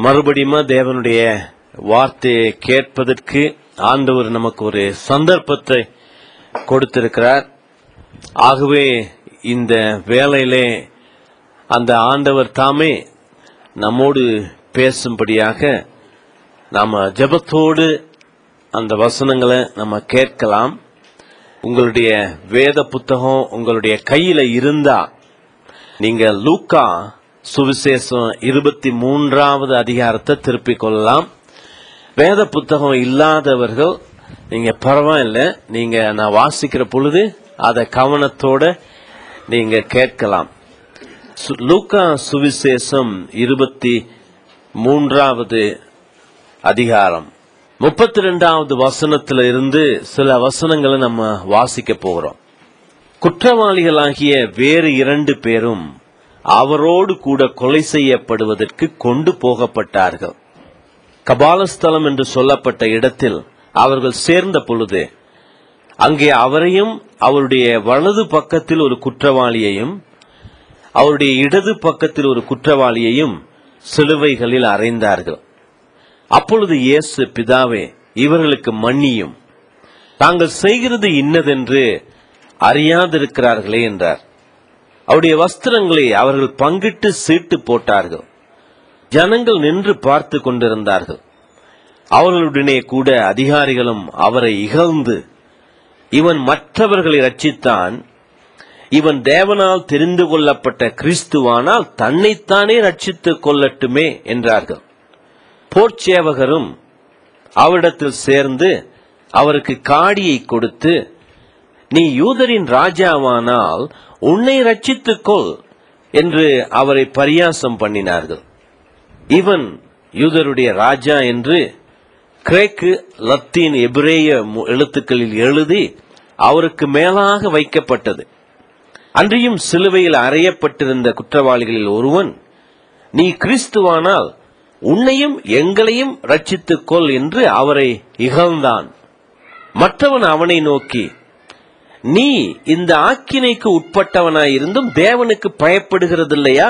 மறுபடியும் தேவனுடைய வார்த்தையை கேட்பதற்கு ஆண்டவர் நமக்கு ஒரு சந்தர்ப்பத்தை கொடுத்திருக்கிறார் ஆகவே இந்த வேளையிலே அந்த ஆண்டவர் தாமே நம்மோடு பேசும்படியாக நாம ஜெபத்தோடு அந்த வசனங்களை நம்ம கேட்கலாம் உங்களுடைய வேத புத்தகம் உங்களுடைய கையில இருந்தா நீங்க லூக்கா சுவிசேஷம் இருபத்தி மூன்றாவது அதிகாரத்தை திருப்பிக் கொள்ளலாம் வேத புத்தகம் இல்லாதவர்கள் நீங்க பரவாயில்ல நீங்க நான் வாசிக்கிற பொழுது அதை கவனத்தோட நீங்க கேட்கலாம் சு- லூக்கா சுவிசேஷம் இருபத்தி மூன்றாவது அதிகாரம் முப்பத்தி ரெண்டாவது வசனத்துல இருந்து சில வசனங்களை நம்ம வாசிக்க போகிறோம் குற்றவாளிகளாகிய வேறு இரண்டு பேரும் அவரோடு கூட கொலை செய்யப்படுவதற்கு கொண்டு போகப்பட்டார்கள் கபாலஸ்தலம் என்று சொல்லப்பட்ட இடத்தில் அவர்கள் சேர்ந்த பொழுது அங்கே அவரையும் அவருடைய வலது பக்கத்தில் ஒரு குற்றவாளியையும் அவருடைய இடது பக்கத்தில் ஒரு குற்றவாளியையும் சிலுவைகளில் அறைந்தார்கள் அப்பொழுது இயேசு பிதாவே இவர்களுக்கு மன்னியும் தாங்கள் செய்கிறது இன்னதென்று அறியாதிருக்கிறார்களே என்றார் அவருடைய வஸ்திரங்களை அவர்கள் பங்கிட்டு சீட்டு போட்டார்கள் ஜனங்கள் நின்று பார்த்து கொண்டிருந்தார்கள் அவர்களுடனே கூட அதிகாரிகளும் அவரை இகழ்ந்து இவன் மற்றவர்களை ரட்சித்தான் இவன் தேவனால் தெரிந்து கொள்ளப்பட்ட கிறிஸ்துவானால் தன்னைத்தானே ரட்சித்துக் கொள்ளட்டுமே என்றார்கள் போர்ச்சேவகரும் அவரிடத்தில் சேர்ந்து அவருக்கு காடியை கொடுத்து நீ யூதரின் ராஜாவானால் உன்னை ரட்சித்துக் கொள் என்று அவரை பரியாசம் பண்ணினார்கள் இவன் யூதருடைய ராஜா என்று கிரேக்கு லத்தீன் எபிரேய மு- எழுத்துக்களில் எழுதி அவருக்கு மேலாக வைக்கப்பட்டது அன்றியும் சிலுவையில் அறையப்பட்டிருந்த குற்றவாளிகளில் ஒருவன் நீ கிறிஸ்துவானால் உன்னையும் எங்களையும் ரட்சித்துக் கொள் என்று அவரை இகழ்ந்தான் மற்றவன் அவனை நோக்கி நீ இந்த ஆக்கினைக்கு உட்பட்டவனாயிருந்தும் தேவனுக்கு பயப்படுகிறதில்லையா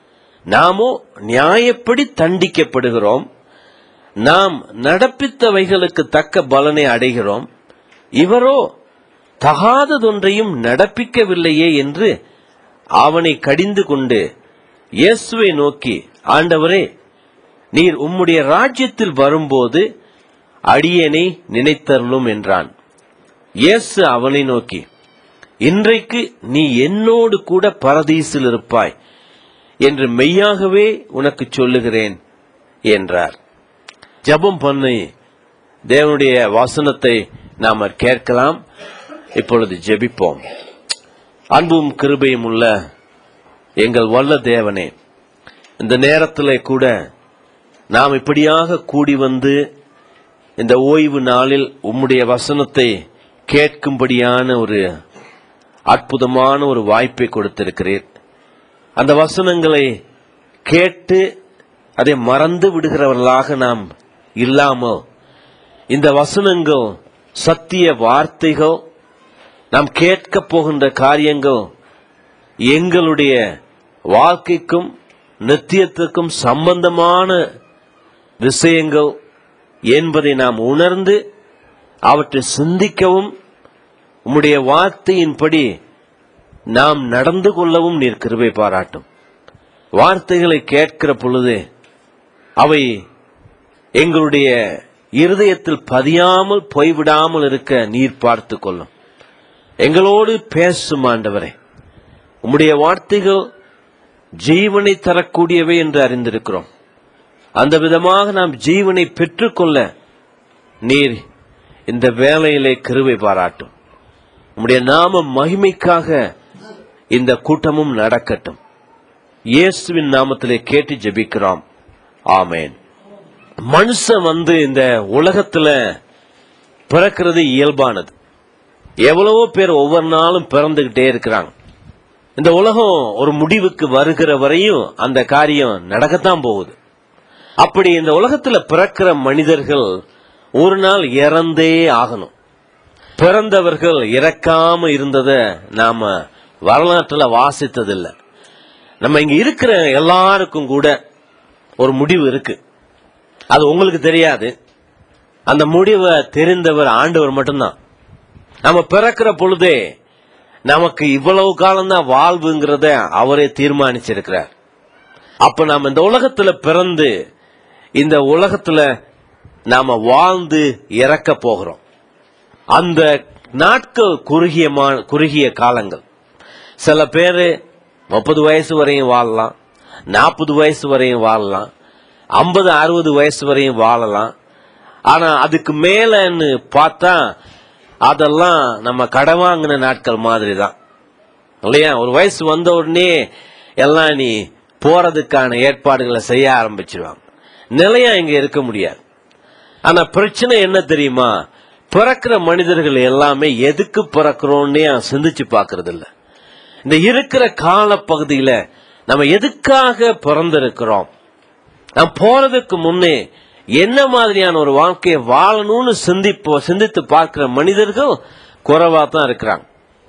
நாமோ நியாயப்படி தண்டிக்கப்படுகிறோம் நாம் நடப்பித்தவைகளுக்கு தக்க பலனை அடைகிறோம் இவரோ தகாததொன்றையும் நடப்பிக்கவில்லையே என்று அவனை கடிந்து கொண்டு இயேசுவை நோக்கி ஆண்டவரே நீர் உம்முடைய ராஜ்யத்தில் வரும்போது அடியேனை நினைத்தருளும் என்றான் இயேசு அவனை நோக்கி இன்றைக்கு நீ என்னோடு கூட பரதீசில் இருப்பாய் என்று மெய்யாகவே உனக்கு சொல்லுகிறேன் என்றார் ஜெபம் பண்ணி தேவனுடைய வசனத்தை நாம கேட்கலாம் இப்பொழுது ஜெபிப்போம் அன்பும் கிருபையும் உள்ள எங்கள் வல்ல தேவனே இந்த நேரத்திலே கூட நாம் இப்படியாக கூடி வந்து இந்த ஓய்வு நாளில் உம்முடைய வசனத்தை கேட்கும்படியான ஒரு அற்புதமான ஒரு வாய்ப்பை கொடுத்திருக்கிறீர் அந்த வசனங்களை கேட்டு அதை மறந்து விடுகிறவர்களாக நாம் இல்லாமல் இந்த வசனங்கள் சத்திய வார்த்தைகள் நாம் கேட்க போகின்ற காரியங்கள் எங்களுடைய வாழ்க்கைக்கும் நித்தியத்துக்கும் சம்பந்தமான விஷயங்கள் என்பதை நாம் உணர்ந்து அவற்றை சிந்திக்கவும் உம்முடைய வார்த்தையின்படி நாம் நடந்து கொள்ளவும் நீர் கிருபை பாராட்டும் வார்த்தைகளை கேட்கிற பொழுது அவை எங்களுடைய இருதயத்தில் பதியாமல் போய்விடாமல் இருக்க நீர் பார்த்து கொள்ளும் எங்களோடு பேசும் ஆண்டவரே உம்முடைய வார்த்தைகள் ஜீவனை தரக்கூடியவை என்று அறிந்திருக்கிறோம் அந்த விதமாக நாம் ஜீவனை பெற்றுக்கொள்ள நீர் இந்த வேலையிலே கிருபை பாராட்டும் உம்முடைய நாம மகிமைக்காக இந்த கூட்டமும் நடக்கட்டும் இயேசுவின் நாமத்திலே கேட்டு ஜெபிக்கிறோம் ஆமேன் மனுஷன் வந்து இந்த உலகத்துல பிறக்கிறது இயல்பானது எவ்வளவோ பேர் ஒவ்வொரு நாளும் பிறந்துகிட்டே இருக்கிறாங்க இந்த உலகம் ஒரு முடிவுக்கு வருகிற வரையும் அந்த காரியம் நடக்கத்தான் போகுது அப்படி இந்த உலகத்துல பிறக்கிற மனிதர்கள் ஒரு நாள் இறந்தே ஆகணும் பிறந்தவர்கள் இறக்காம இருந்தத நாம வரலாற்றுல வாசித்ததில்லை நம்ம இங்க இருக்கிற எல்லாருக்கும் கூட ஒரு முடிவு இருக்கு அது உங்களுக்கு தெரியாது அந்த முடிவை தெரிந்தவர் ஆண்டவர் மட்டும்தான் நம்ம பிறக்கிற பொழுதே நமக்கு இவ்வளவு காலம்தான் வாழ்வுங்கிறத அவரே தீர்மானிச்சிருக்கிறார் அப்ப நாம இந்த உலகத்துல பிறந்து இந்த உலகத்துல நாம வாழ்ந்து இறக்க போகிறோம் அந்த நாட்கள் குறுகிய மா- குறுகிய காலங்கள் சில பேரு முப்பது வயசு வரையும் வாழலாம் நாற்பது வயசு வரையும் வாழலாம் ஐம்பது அறுபது வயசு வரையும் வாழலாம் ஆனா அதுக்கு மேலன்னு பார்த்தா அதெல்லாம் நம்ம கடன் வாங்கின நாட்கள் மாதிரி தான் இல்லையா ஒரு வயசு வந்த உடனே எல்லாம் நீ போறதுக்கான ஏற்பாடுகளை செய்ய ஆரம்பிச்சிருவாங்க நிலையா இங்க இருக்க முடியாது ஆனா பிரச்சனை என்ன தெரியுமா பிறக்கிற மனிதர்கள் எல்லாமே எதுக்கு பிறக்கிறோம்னே சிந்திச்சு பார்க்கறது இல்ல இந்த இருக்கிற காலப்பகுதியில நம்ம எதுக்காக பிறந்திருக்கிறோம் நாம் போறதுக்கு முன்னே என்ன மாதிரியான ஒரு வாழ்க்கையை வாழணும்னு சிந்திப்போ சிந்தித்து பார்க்கிற மனிதர்கள் குறைவா தான் இருக்கிறாங்க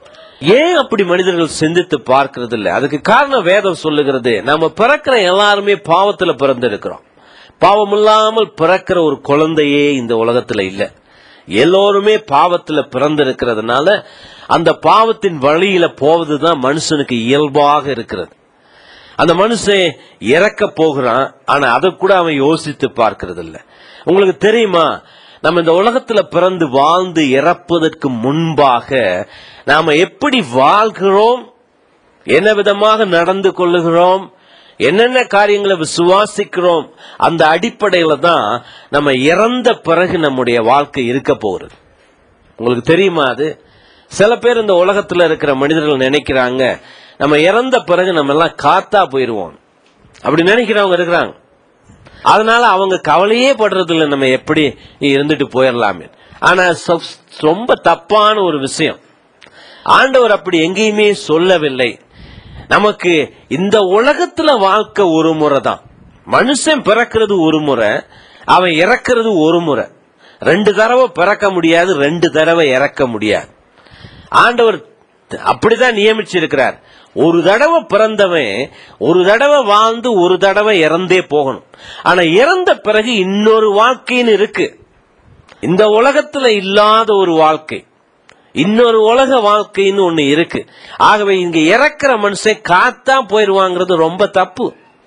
ஏன் அப்படி மனிதர்கள் சிந்தித்து பார்க்கிறது இல்ல அதுக்கு காரணம் வேதம் சொல்லுகிறது நம்ம பிறக்கிற எல்லாருமே பாவத்துல பிறந்திருக்கிறோம் பாவம் இல்லாமல் பிறக்கிற ஒரு குழந்தையே இந்த உலகத்துல இல்ல எல்லோருமே பாவத்துல பிறந்திருக்கிறதுனால அந்த பாவத்தின் வழியில போவதுதான் மனுஷனுக்கு இயல்பாக இருக்கிறது அந்த மனுஷன் இறக்க போகிறான் ஆனா அதை கூட அவன் யோசித்து பார்க்கிறது இல்ல உங்களுக்கு தெரியுமா நம்ம இந்த உலகத்துல பிறந்து வாழ்ந்து இறப்பதற்கு முன்பாக நாம எப்படி வாழ்கிறோம் என்ன விதமாக நடந்து கொள்ளுகிறோம் என்னென்ன காரியங்களை விசுவாசிக்கிறோம் அந்த அடிப்படையில தான் நம்ம இறந்த பிறகு நம்முடைய வாழ்க்கை இருக்க போகிறது உங்களுக்கு தெரியுமா அது சில பேர் இந்த உலகத்துல இருக்கிற மனிதர்கள் நினைக்கிறாங்க நம்ம இறந்த பிறகு நம்ம எல்லாம் காத்தா போயிருவோம் அப்படி நினைக்கிறவங்க இருக்கிறாங்க அதனால அவங்க கவலையே படுறது இல்லை நம்ம எப்படி இருந்துட்டு போயிடலாமே ஆனா சொ- ரொம்ப தப்பான ஒரு விஷயம் ஆண்டவர் அப்படி எங்கேயுமே சொல்லவில்லை நமக்கு இந்த உலகத்துல வாழ்க்கை ஒரு முறை தான் மனுஷன் பிறக்கிறது ஒரு முறை அவன் இறக்கிறது ஒரு முறை ரெண்டு தடவை பிறக்க முடியாது ரெண்டு தடவை இறக்க முடியாது ஆண்டவர் அப்படிதான் நியமிச்சிருக்கிறார் ஒரு தடவை பிறந்தவன் ஒரு தடவை வாழ்ந்து ஒரு தடவை இறந்தே போகணும் ஆனா இறந்த பிறகு இன்னொரு வாழ்க்கைன்னு இருக்கு இந்த உலகத்துல இல்லாத ஒரு வாழ்க்கை இன்னொரு உலக வாழ்க்கைன்னு ஒண்ணு இருக்கு ஆகவே இங்க இறக்குற மனுஷன் காத்தான் போயிருவாங்கிறது ரொம்ப தப்பு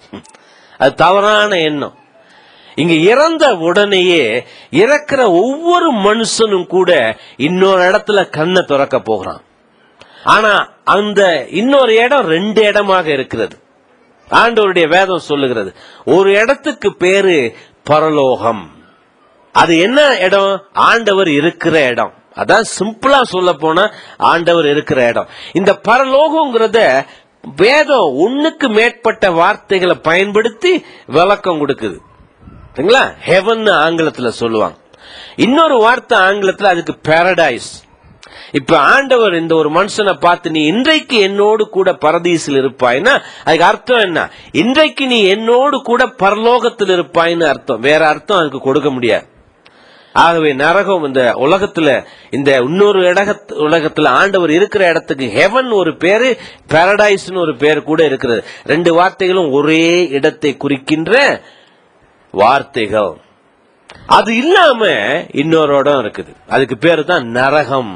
அது தவறான எண்ணம் இங்க இறந்த உடனேயே இறக்குற ஒவ்வொரு மனுஷனும் கூட இன்னொரு இடத்துல கண்ணை திறக்க போகிறான் ஆனா அந்த இன்னொரு இடம் ரெண்டு இடமாக இருக்கிறது ஆண்டவருடைய வேதம் சொல்லுகிறது ஒரு இடத்துக்கு பேரு பரலோகம் அது என்ன இடம் ஆண்டவர் இருக்கிற இடம் அதான் சிம்பிளா சொல்ல போனா ஆண்டவர் இருக்கிற இடம் இந்த பரலோகங்கிறத வேதம் ஒண்ணுக்கு மேற்பட்ட வார்த்தைகளை பயன்படுத்தி விளக்கம் கொடுக்குது சரிங்களா ஹெவன் ஆங்கிலத்துல சொல்லுவாங்க இன்னொரு வார்த்தை ஆங்கிலத்துல அதுக்கு பாரடைஸ் இப்ப ஆண்டவர் இந்த ஒரு மனுஷனை பார்த்து நீ இன்றைக்கு என்னோடு கூட பரதீசில் இருப்பாய்னா அதுக்கு அர்த்தம் என்ன இன்றைக்கு நீ என்னோடு கூட பரலோகத்தில் இருப்பாய்னு அர்த்தம் வேற அர்த்தம் அதுக்கு கொடுக்க முடியாது ஆகவே நரகம் இந்த உலகத்துல இந்த இன்னொரு இடகத் உலகத்துல ஆண்டவர் இருக்கிற இடத்துக்கு ஹெவன் ஒரு பேரு பாரடைஸ்னு ஒரு பேர் கூட இருக்கிறது ரெண்டு வார்த்தைகளும் ஒரே இடத்தை குறிக்கின்ற வார்த்தைகள் அது இல்லாம இன்னொரு இடம் இருக்குது அதுக்கு பேரு தான் நரகம்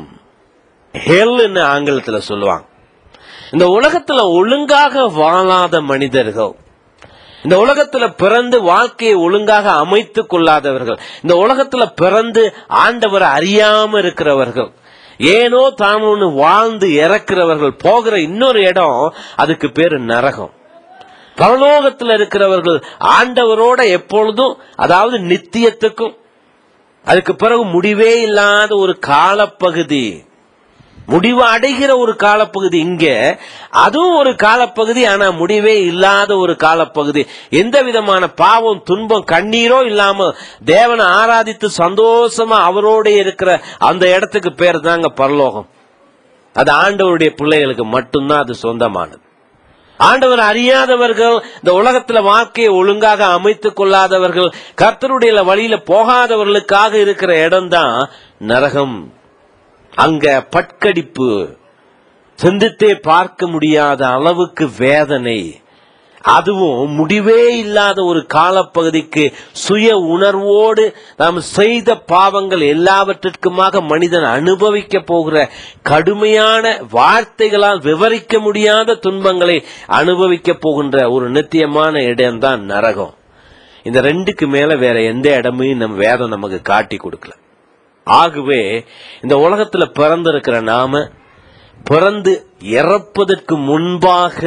ஹெல்னு ஆங்கிலத்துல சொல்லுவாங்க இந்த உலகத்துல ஒழுங்காக வாழாத மனிதர்கள் இந்த உலகத்துல பிறந்து வாழ்க்கையை ஒழுங்காக அமைத்துக் கொள்ளாதவர்கள் இந்த உலகத்துல பிறந்து ஆண்டவரை அறியாம இருக்கிறவர்கள் ஏனோ தானோன்னு வாழ்ந்து இறக்கிறவர்கள் போகிற இன்னொரு இடம் அதுக்கு பேரு நரகம் பரலோகத்தில் இருக்கிறவர்கள் ஆண்டவரோட எப்பொழுதும் அதாவது நித்தியத்துக்கும் அதுக்கு பிறகு முடிவே இல்லாத ஒரு காலப்பகுதி முடிவு அடைகிற ஒரு காலப்பகுதி இங்க அதுவும் ஒரு காலப்பகுதி ஆனா முடிவே இல்லாத ஒரு காலப்பகுதி எந்த விதமான பாவம் துன்பம் கண்ணீரோ இல்லாம தேவனை ஆராதித்து சந்தோஷமா அவரோட இருக்கிற அந்த இடத்துக்கு பேர் தாங்க பரலோகம் அது ஆண்டவருடைய பிள்ளைகளுக்கு மட்டும்தான் அது சொந்தமானது ஆண்டவர் அறியாதவர்கள் இந்த உலகத்துல வாழ்க்கையை ஒழுங்காக அமைத்துக் கொள்ளாதவர்கள் கர்த்தருடைய வழியில போகாதவர்களுக்காக இருக்கிற இடம்தான் நரகம் அங்க பட்கடிப்பு சிந்தித்தே பார்க்க முடியாத அளவுக்கு வேதனை அதுவும் முடிவே இல்லாத ஒரு காலப்பகுதிக்கு சுய உணர்வோடு நாம் செய்த பாவங்கள் எல்லாவற்றிற்குமாக மனிதன் அனுபவிக்க போகிற கடுமையான வார்த்தைகளால் விவரிக்க முடியாத துன்பங்களை அனுபவிக்க போகின்ற ஒரு நித்தியமான இடம்தான் நரகம் இந்த ரெண்டுக்கு மேல வேற எந்த இடமையும் நம்ம வேதம் நமக்கு காட்டி கொடுக்கல ஆகவே இந்த உலகத்துல பிறந்திருக்கிற நாம பிறந்து இறப்பதற்கு முன்பாக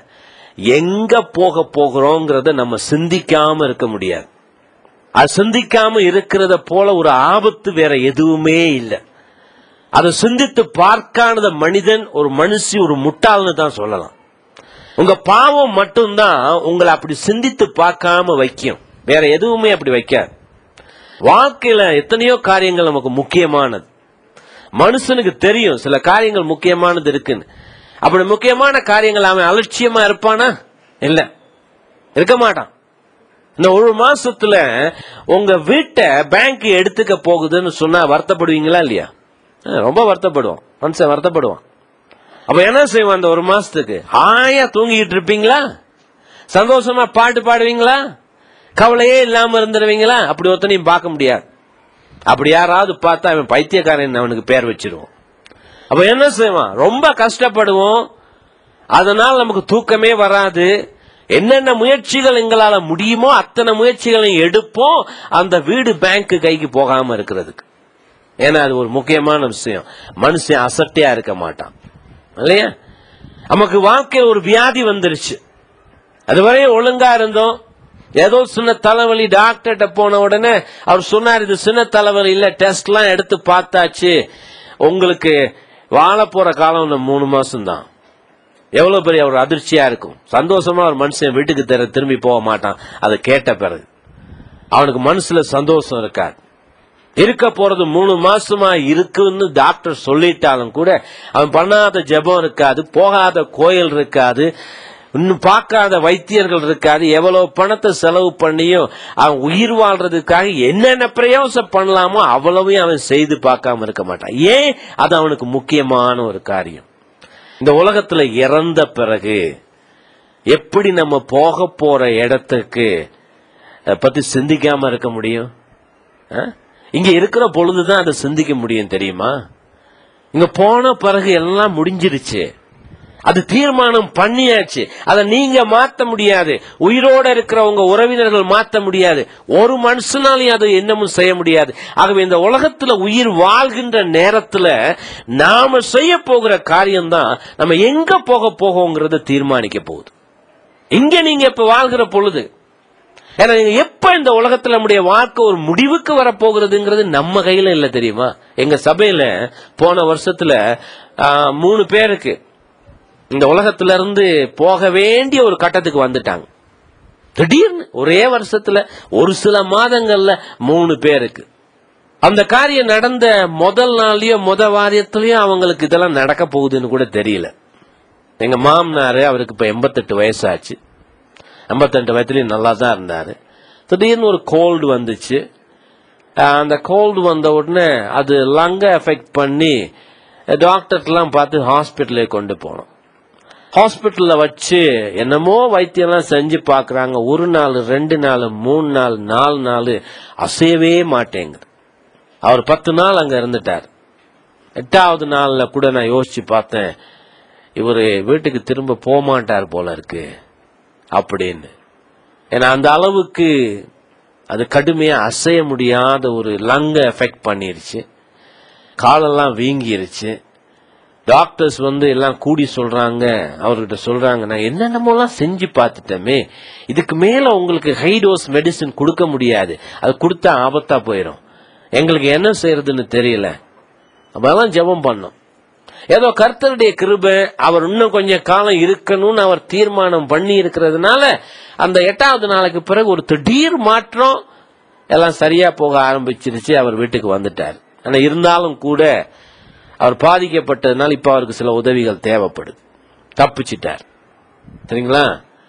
எங்க போக போகிறோங்கிறத நம்ம சிந்திக்காம இருக்க முடியாது அது சிந்திக்காம இருக்கிறத போல ஒரு ஆபத்து வேற எதுவுமே இல்லை அதை சிந்தித்து பார்க்காத மனிதன் ஒரு மனுஷி ஒரு முட்டாள்னு தான் சொல்லலாம் உங்க பாவம் மட்டும்தான் உங்களை அப்படி சிந்தித்து பார்க்காம வைக்கும் வேற எதுவுமே அப்படி வைக்காது வாழ்க்கையில எத்தனையோ காரியங்கள் நமக்கு முக்கியமானது மனுஷனுக்கு தெரியும் சில காரியங்கள் முக்கியமானது இருக்குன்னு அப்படி முக்கியமான காரியங்கள் அவன் அலட்சியமா இருப்பானா இல்ல இருக்க மாட்டான் இந்த ஒரு மாசத்துல உங்க வீட்டை பேங்க் எடுத்துக்க போகுதுன்னு சொன்னா வருத்தப்படுவீங்களா இல்லையா அஹ் ரொம்ப வருத்தப்படுவான் மனுஷன் வருத்தப்படுவான் அப்ப என்ன செய்வான் அந்த ஒரு மாசத்துக்கு ஆயா தூங்கிட்டு இருப்பீங்களா சந்தோஷமா பாட்டு பாடுவீங்களா கவலையே இல்லாம இருந்துருவீங்களா அப்படி ஒருத்தனையும் பார்க்க முடியாது அப்படி யாராவது பார்த்தா அவன் பைத்தியக்காரன் அவனுக்கு பேர் வச்சிருவோம் அப்ப என்ன செய்வான் ரொம்ப கஷ்டப்படுவோம் அதனால் நமக்கு தூக்கமே வராது என்னென்ன முயற்சிகள் எங்களால முடியுமோ அத்தனை முயற்சிகளையும் எடுப்போம் அந்த வீடு பேங்க் கைக்கு போகாம இருக்கிறதுக்கு ஏன்னா அது ஒரு முக்கியமான விஷயம் மனுஷன் அசட்டையா இருக்க மாட்டான் இல்லையா நமக்கு வாழ்க்கையில் ஒரு வியாதி வந்துருச்சு அதுவரை ஒழுங்கா இருந்தோம் ஏதோ சின்ன தலைவலி டாக்டர்கிட்ட போன உடனே அவர் சொன்னார் இது சின்ன தலைவலி இல்ல டெஸ்ட் எல்லாம் எடுத்து பார்த்தாச்சு உங்களுக்கு வாழ போற காலம் இன்னும் மூணு மாசம் தான் எவ்வளவு பெரிய ஒரு அதிர்ச்சியா இருக்கும் சந்தோஷமா ஒரு மனுஷன் வீட்டுக்கு தெர திரும்பி போக மாட்டான் அதை கேட்ட பிறகு அவனுக்கு மனசுல சந்தோஷம் இருக்காது இருக்க போறது மூணு மாசமா இருக்குன்னு டாக்டர் சொல்லிட்டாலும் கூட அவன் பண்ணாத ஜெபம் இருக்காது போகாத கோயில் இருக்காது இன்னும் பார்க்காத வைத்தியர்கள் இருக்காது எவ்வளவு பணத்தை செலவு பண்ணியும் அவன் உயிர் வாழ்றதுக்காக என்னென்ன பிரயோசம் பண்ணலாமோ அவ்வளவையும் அவன் செய்து பார்க்காம இருக்க மாட்டான் ஏன் அது அவனுக்கு முக்கியமான ஒரு காரியம் இந்த உலகத்துல இறந்த பிறகு எப்படி நம்ம போக போற இடத்துக்கு அஹ், பத்தி சிந்திக்காம இருக்க முடியும் அஹ்? இங்க இருக்கிற பொழுதுதான் அதை சிந்திக்க முடியும் தெரியுமா இங்க போன பிறகு எல்லாம் முடிஞ்சிருச்சு அது தீர்மானம் பண்ணியாச்சு அதை நீங்க மாத்த முடியாது உயிரோட இருக்கிற உங்க உறவினர்கள் மாத்த முடியாது ஒரு மனுஷனாலையும் அதை என்னமும் செய்ய முடியாது ஆகவே இந்த உலகத்துல உயிர் வாழ்கின்ற நேரத்துல நாம செய்ய போகிற காரியம்தான் நம்ம எங்க போக போகோங்கிறத தீர்மானிக்க போகுது இங்க நீங்க இப்ப வாழ்கிற பொழுது ஏன்னா நீங்க எப்ப இந்த உலகத்துல நம்முடைய வாழ்க்கை ஒரு முடிவுக்கு வரப்போகிறதுங்கிறது நம்ம கையில இல்ல தெரியுமா எங்க சபையில போன வருஷத்துல ஆ, மூணு பேருக்கு இந்த உலகத்துல இருந்து போக வேண்டிய ஒரு கட்டத்துக்கு வந்துட்டாங்க திடீர்னு ஒரே வருஷத்துல ஒரு சில மாதங்கள்ல மூணு பேருக்கு அந்த காரியம் நடந்த முதல் நாள்லயோ முத வாரியத்திலயோ அவங்களுக்கு இதெல்லாம் நடக்க போகுதுன்னு கூட தெரியல எங்க மாமனாரு அவருக்கு இப்ப எண்பத்தெட்டு வயசாச்சு எண்பத்தெட்டு வயசுலயும் நல்லா தான் இருந்தாரு திடீர்னு ஒரு கோல்டு வந்துச்சு அஹ் அந்த கோல்டு வந்த உடனே அது லங்க எஃபெக்ட் பண்ணி டாக்டர்லாம் பார்த்து ஹாஸ்பிட்டலுக்கு கொண்டு போனோம் ஹாஸ்பிட்டல்ல வச்சு என்னமோ வைத்தியம்லாம் செஞ்சு பார்க்கறாங்க ஒரு நாள் ரெண்டு நாள் மூணு நாள் நாலு நாள் அசையவே மாட்டேங்குது அவர் பத்து நாள் அங்க இருந்துட்டார் எட்டாவது நாள்ல கூட நான் யோசிச்சு பார்த்தேன் இவர் வீட்டுக்கு திரும்ப போக மாட்டார் போல இருக்கு அப்படின்னு ஏன்னா அந்த அளவுக்கு அது கடுமையா அசைய முடியாத ஒரு லங்க எஃபெக்ட் பண்ணிருச்சு காலெல்லாம் வீங்கிருச்சு டாக்டர்ஸ் வந்து எல்லாம் கூடி சொல்றாங்க அவர்கிட்ட சொல்றாங்க நான் என்னென்னமோலாம் செஞ்சு பார்த்துட்டோமே இதுக்கு மேல உங்களுக்கு ஹை டோஸ் மெடிசின் கொடுக்க முடியாது அது கொடுத்தா ஆபத்தா போயிடும் எங்களுக்கு என்ன செய்யறதுன்னு தெரியல அப்பதான் ஜெபம் பண்ணோம் ஏதோ கர்த்தருடைய கிருபை அவர் இன்னும் கொஞ்சம் காலம் இருக்கணும்னு அவர் தீர்மானம் பண்ணி இருக்கிறதுனால அந்த எட்டாவது நாளுக்கு பிறகு ஒரு திடீர் மாற்றம் எல்லாம் சரியா போக ஆரம்பிச்சிருச்சு அவர் வீட்டுக்கு வந்துட்டார் ஆனா இருந்தாலும் கூட அவர் பாதிக்கப்பட்டதுனால இப்ப அவருக்கு சில உதவிகள் தேவைப்படுது தப்பிச்சிட்டார் சரிங்களா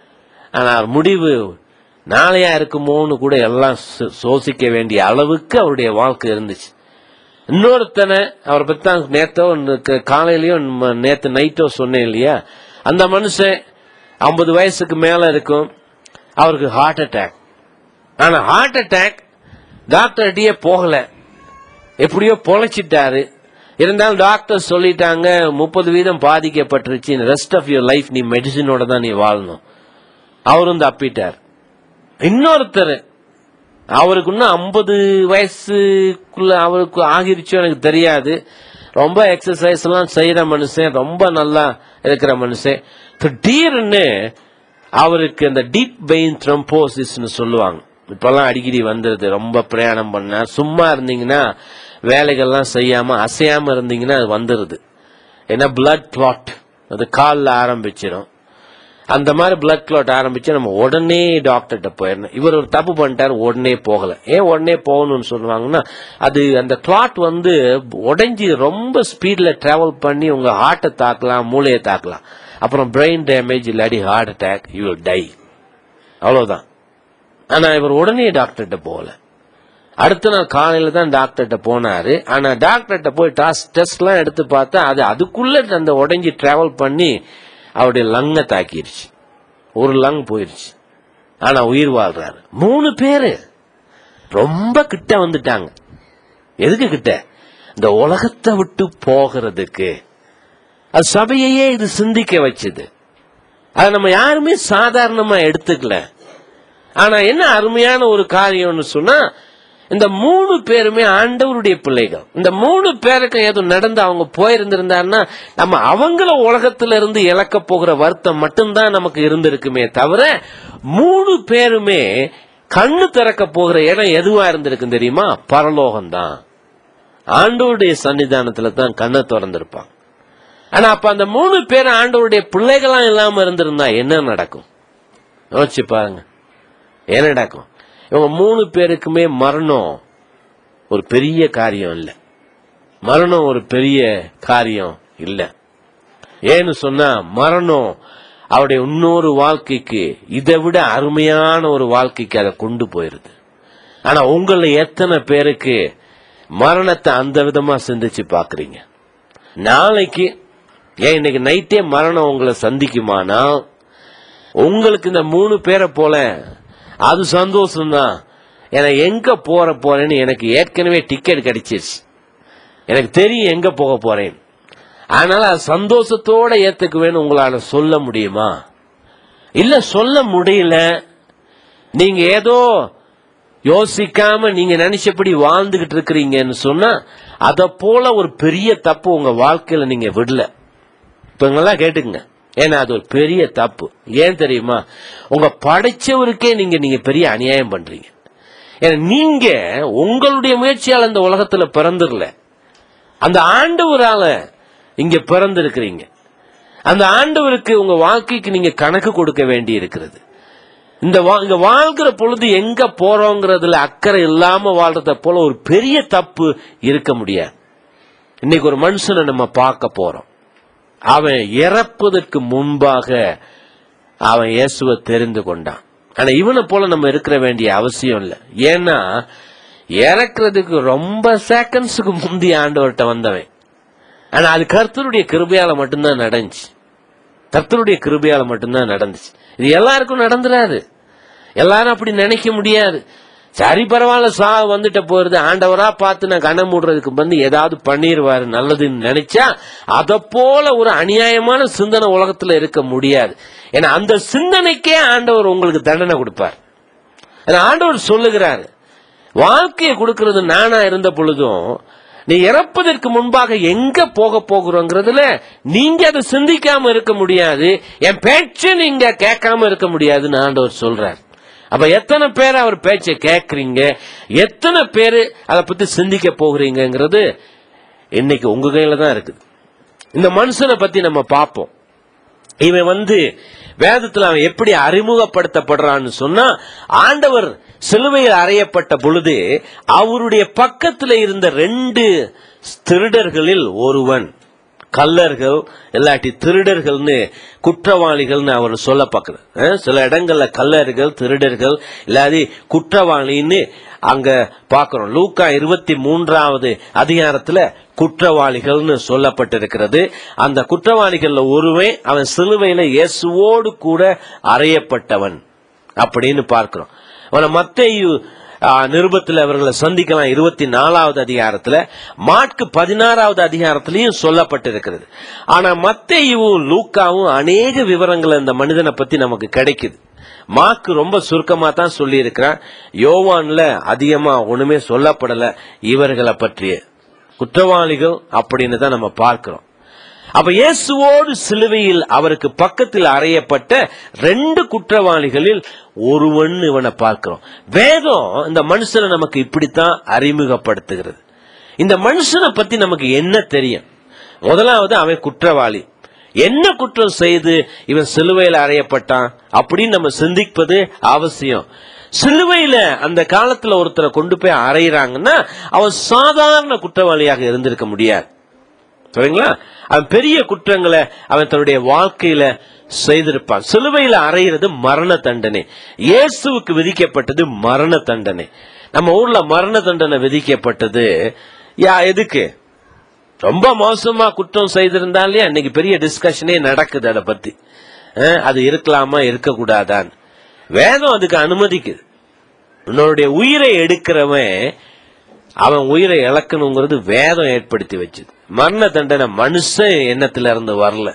ஆனா அவர் முடிவு நாளையா இருக்குமோன்னு கூட எல்லாம் சோ- சோசிக்க வேண்டிய அளவுக்கு அவருடைய வாழ்க்கை இருந்துச்சு இன்னொருத்தனை அவரை பத்தி தான் நேத்தோ இன்னைக்கு காலையிலயோ நம்ம நேத்து நைட்டோ சொன்னேன் இல்லையா அந்த மனுஷன் ஐம்பது வயசுக்கு மேல இருக்கும் அவருக்கு ஹார்ட் அட்டாக் ஆனா ஹார்ட் அட்டாக் டாக்டர்கிட்டயே போகல எப்படியோ பொழைச்சிட்டாரு இருந்தாலும் டாக்டர் சொல்லிட்டாங்க முப்பது வீதம் பாதிக்கப்பட்டுருச்சு ரெஸ்ட் ஆஃப் யுவர் லைஃப் நீ மெடிசினோட தான் நீ வாழணும் அவரும் தப்பிட்டார் இன்னொருத்தர் அவருக்கு இன்னும் ஐம்பது வயசுக்குள்ள அவருக்கு ஆகிருச்சோ எனக்கு தெரியாது ரொம்ப எக்ஸசைஸ் எல்லாம் செய்யற மனுஷன் ரொம்ப நல்லா இருக்கிற மனுஷன் திடீர்னு அவருக்கு அந்த டீப் வெயின் த்ரம்போசிஸ்னு சொல்லுவாங்க இப்பெல்லாம் அடிக்கடி வந்துருது ரொம்ப பிரயாணம் பண்ண சும்மா இருந்தீங்கன்னா வேலைகள்லாம் செய்யாம அசையாம இருந்தீங்கன்னா அது வந்துருது ஏன்னா பிளட் கிளாட் அது காலில் ஆரம்பிச்சிடும் அந்த மாதிரி பிளட் கிளாட் ஆரம்பிச்சு நம்ம உடனே டாக்டர்கிட்ட போயிடணும் இவர் ஒரு தப்பு பண்ணிட்டாரு உடனே போகல ஏன் உடனே போகணும்னு சொல்லுவாங்கன்னா அது அந்த கிளாட் வந்து உடைஞ்சி ரொம்ப ஸ்பீட்ல டிராவல் பண்ணி உங்க ஹார்ட்டை தாக்கலாம் மூளையை தாக்கலாம் அப்புறம் பிரெயின் டேமேஜ் இல்லாட்டி ஹார்ட் அட்டாக் யூ டை அவ்வளவுதான் ஆனா இவர் உடனே டாக்டர்கிட்ட போகல அடுத்த நாள் காலையில தான் டாக்டர்கிட்ட போனாரு ஆனா டாக்டர்கிட்ட போய் டெஸ்ட் எல்லாம் எடுத்து பார்த்தா அது அதுக்குள்ள அந்த உடைஞ்சி டிராவல் பண்ணி அவருடைய லங்கை தாக்கிருச்சு ஒரு லங் போயிருச்சு ஆனா உயிர் வாழ்றாரு மூணு பேரு ரொம்ப கிட்ட வந்துட்டாங்க எதுக்கு கிட்ட இந்த உலகத்தை விட்டு போகிறதுக்கு அது சபையையே இது சிந்திக்க வச்சது அதை நம்ம யாருமே சாதாரணமா எடுத்துக்கல ஆனா என்ன அருமையான ஒரு காரியம்னு சொன்னா இந்த மூணு பேருமே ஆண்டவருடைய பிள்ளைகள் இந்த மூணு பேருக்கு ஏதோ நடந்து அவங்க போயிருந்திருந்தாருன்னா நம்ம அவங்கள உலகத்துல இருந்து இழக்க போகிற வருத்தம் மட்டும்தான் நமக்கு இருந்திருக்குமே தவிர மூணு பேருமே கண்ணு திறக்க போகிற இடம் எதுவா இருந்திருக்கு தெரியுமா பரலோகம் தான் ஆண்டவருடைய சன்னிதானத்துல தான் கண்ணை திறந்திருப்பாங்க ஆனா அப்ப அந்த மூணு பேர் ஆண்டவருடைய பிள்ளைகளா இல்லாம இருந்திருந்தா என்ன நடக்கும் யோசிச்சு பாருங்க என்ன நடக்கும் இவங்க மூணு பேருக்குமே மரணம் ஒரு பெரிய காரியம் இல்லை மரணம் ஒரு பெரிய காரியம் இல்லை ஏன்னு சொன்னா மரணம் அவருடைய இன்னொரு வாழ்க்கைக்கு இதை விட அருமையான ஒரு வாழ்க்கைக்கு அதை கொண்டு போயிருது ஆனா உங்களை எத்தனை பேருக்கு மரணத்தை அந்த விதமா சிந்திச்சு பாக்குறீங்க நாளைக்கு ஏன் இன்னைக்கு நைட்டே மரணம் உங்களை சந்திக்குமானா உங்களுக்கு இந்த மூணு பேரை போல அது சந்தோஷம்தான் ஏன்னா எங்க போற போறேன்னு எனக்கு ஏற்கனவே டிக்கெட் கிடைச்சிருச்சு எனக்கு தெரியும் எங்க போக போறேன் அதனால அது சந்தோஷத்தோட ஏத்துக்குவேன்னு உங்களால சொல்ல முடியுமா இல்ல சொல்ல முடியல நீங்க ஏதோ யோசிக்காம நீங்க நினைச்சபடி வாழ்ந்துகிட்டு இருக்கிறீங்கன்னு சொன்னா அத போல ஒரு பெரிய தப்பு உங்க வாழ்க்கையில நீங்க விடல இப்ப இங்கெல்லாம் கேட்டுக்குங்க ஏன்னா அது ஒரு பெரிய தப்பு ஏன் தெரியுமா உங்க படைச்சவருக்கே நீங்க நீங்க பெரிய அநியாயம் பண்றீங்க ஏன்னா நீங்க உங்களுடைய முயற்சியால் இந்த உலகத்துல பிறந்துடல அந்த ஆண்டவரால இங்க பிறந்திருக்கிறீங்க அந்த ஆண்டவருக்கு உங்க வாழ்க்கைக்கு நீங்க கணக்கு கொடுக்க வேண்டி இருக்கிறது இந்த வா- இங்க வாழ்கிற பொழுது எங்க போறோங்கிறதுல அக்கறை இல்லாம வாழ்றத போல ஒரு பெரிய தப்பு இருக்க முடியாது இன்னைக்கு ஒரு மனுஷனை நம்ம பார்க்க போறோம் அவன் இறப்பதற்கு முன்பாக அவன் இயேசுவை தெரிந்து கொண்டான் ஆனா இவனை போல நம்ம இருக்கிற வேண்டிய அவசியம் இல்லை ஏன்னா இறக்குறதுக்கு ரொம்ப செகண்ட்ஸுக்கு முந்தி ஆண்டவர்கிட்ட வந்தவன் ஆனா அது கர்த்தருடைய கிருபையால மட்டும்தான் நடந்துச்சு கர்த்தருடைய கிருபையால மட்டும்தான் நடந்துச்சு இது எல்லாருக்கும் நடந்துராது எல்லாரும் அப்படி நினைக்க முடியாது சரி பரவாயில்ல சா வந்துட்ட போறது ஆண்டவரா பார்த்து நான் கண்ணை மூடுறதுக்கு வந்து ஏதாவது பண்ணிடுவாரு நல்லதுன்னு நினைச்சா அத போல ஒரு அநியாயமான சிந்தனை உலகத்துல இருக்க முடியாது ஏன்னா அந்த சிந்தனைக்கே ஆண்டவர் உங்களுக்கு தண்டனை கொடுப்பார் ஏன்னா ஆண்டவர் சொல்லுகிறாரு வாழ்க்கையை கொடுக்கிறது நானா இருந்த பொழுதும் நீ இறப்பதற்கு முன்பாக எங்க போக போகிறோங்கிறதுல நீங்க அதை சிந்திக்காம இருக்க முடியாது என் பேச்சு நீங்க கேட்காம இருக்க முடியாதுன்னு ஆண்டவர் சொல்றார் அப்ப எத்தனை பேர் அவர் பேச்சை கேட்கறீங்க எத்தனை பேர் அதை பத்தி சிந்திக்க போகிறீங்கிறது இன்னைக்கு உங்க கையில தான் இருக்குது இந்த மனுஷனை பத்தி நம்ம பார்ப்போம் இவன் வந்து வேதத்துல அவன் எப்படி அறிமுகப்படுத்தப்படுறான்னு சொன்னா ஆண்டவர் சிலுவையில் அறையப்பட்ட பொழுது அவருடைய பக்கத்துல இருந்த ரெண்டு திருடர்களில் ஒருவன் கல்லர்கள் இல்லாட்டி திருடர்கள்னு குற்றவாளிகள்னு அவர் சொல்ல பார்க்கிறார் சில இடங்கள்ல கல்லர்கள் திருடர்கள் இல்லாதி குற்றவாளின்னு அங்க பார்க்கிறோம் லூக்கா இருபத்தி மூன்றாவது அதிகாரத்துல குற்றவாளிகள்னு சொல்லப்பட்டிருக்கிறது அந்த குற்றவாளிகள்ல ஒருவன் அவன் சிலுவையில இயேசுவோடு கூட அறையப்பட்டவன் அப்படின்னு பார்க்கிறோம் அவனை மத்தேயு ஆ, நிருபத்தில் அவர்களை சந்திக்கலாம் இருபத்தி நாலாவது அதிகாரத்துல மாட்கு பதினாறாவது அதிகாரத்திலையும் சொல்லப்பட்டிருக்கிறது ஆனா மத்தேயுவும் லூக்காவும் அநேக விவரங்கள் இந்த மனிதனை பத்தி நமக்கு கிடைக்குது மாக்கு ரொம்ப சுருக்கமா தான் சொல்லி இருக்கிறான் யோவான்ல அதிகமா ஒண்ணுமே சொல்லப்படல இவர்களை பற்றிய குற்றவாளிகள் அப்படின்னு தான் நம்ம பார்க்கிறோம் அப்ப இயேசுவோடு சிலுவையில் அவருக்கு பக்கத்தில் அறையப்பட்ட ரெண்டு குற்றவாளிகளில் ஒருவன் இவனை பார்க்கிறோம் வேதம் இந்த மனுஷனை நமக்கு இப்படித்தான் அறிமுகப்படுத்துகிறது இந்த மனுஷனை பத்தி நமக்கு என்ன தெரியும் முதலாவது அவன் குற்றவாளி என்ன குற்றம் செய்து இவன் சிலுவையில் அறையப்பட்டான் அப்படின்னு நம்ம சிந்திப்பது அவசியம் சிலுவையில அந்த காலத்துல ஒருத்தரை கொண்டு போய் அறையிறாங்கன்னா அவன் சாதாரண குற்றவாளியாக இருந்திருக்க முடியாது சரிங்களா அவன் பெரிய குற்றங்களை அவன் தன்னுடைய வாழ்க்கையில செய்திருப்பான் சிலுவையில அறையிறது மரண தண்டனை இயேசுவுக்கு விதிக்கப்பட்டது மரண தண்டனை நம்ம ஊர்ல மரண தண்டனை விதிக்கப்பட்டது யா எதுக்கு ரொம்ப மோசமா குற்றம் செய்திருந்தாலே அன்னைக்கு பெரிய டிஸ்கஷனே நடக்குது அதை பத்தி அஹ், அது இருக்கலாமா இருக்கக்கூடாதான் வேதம் அதுக்கு அனுமதிக்குது உன்னுடைய உயிரை எடுக்கிறவன் அவன் உயிரை இழக்கணுங்கிறது வேதம் ஏற்படுத்தி வச்சது மரண தண்டனை மனுஷன் எண்ணத்துல இருந்து வரல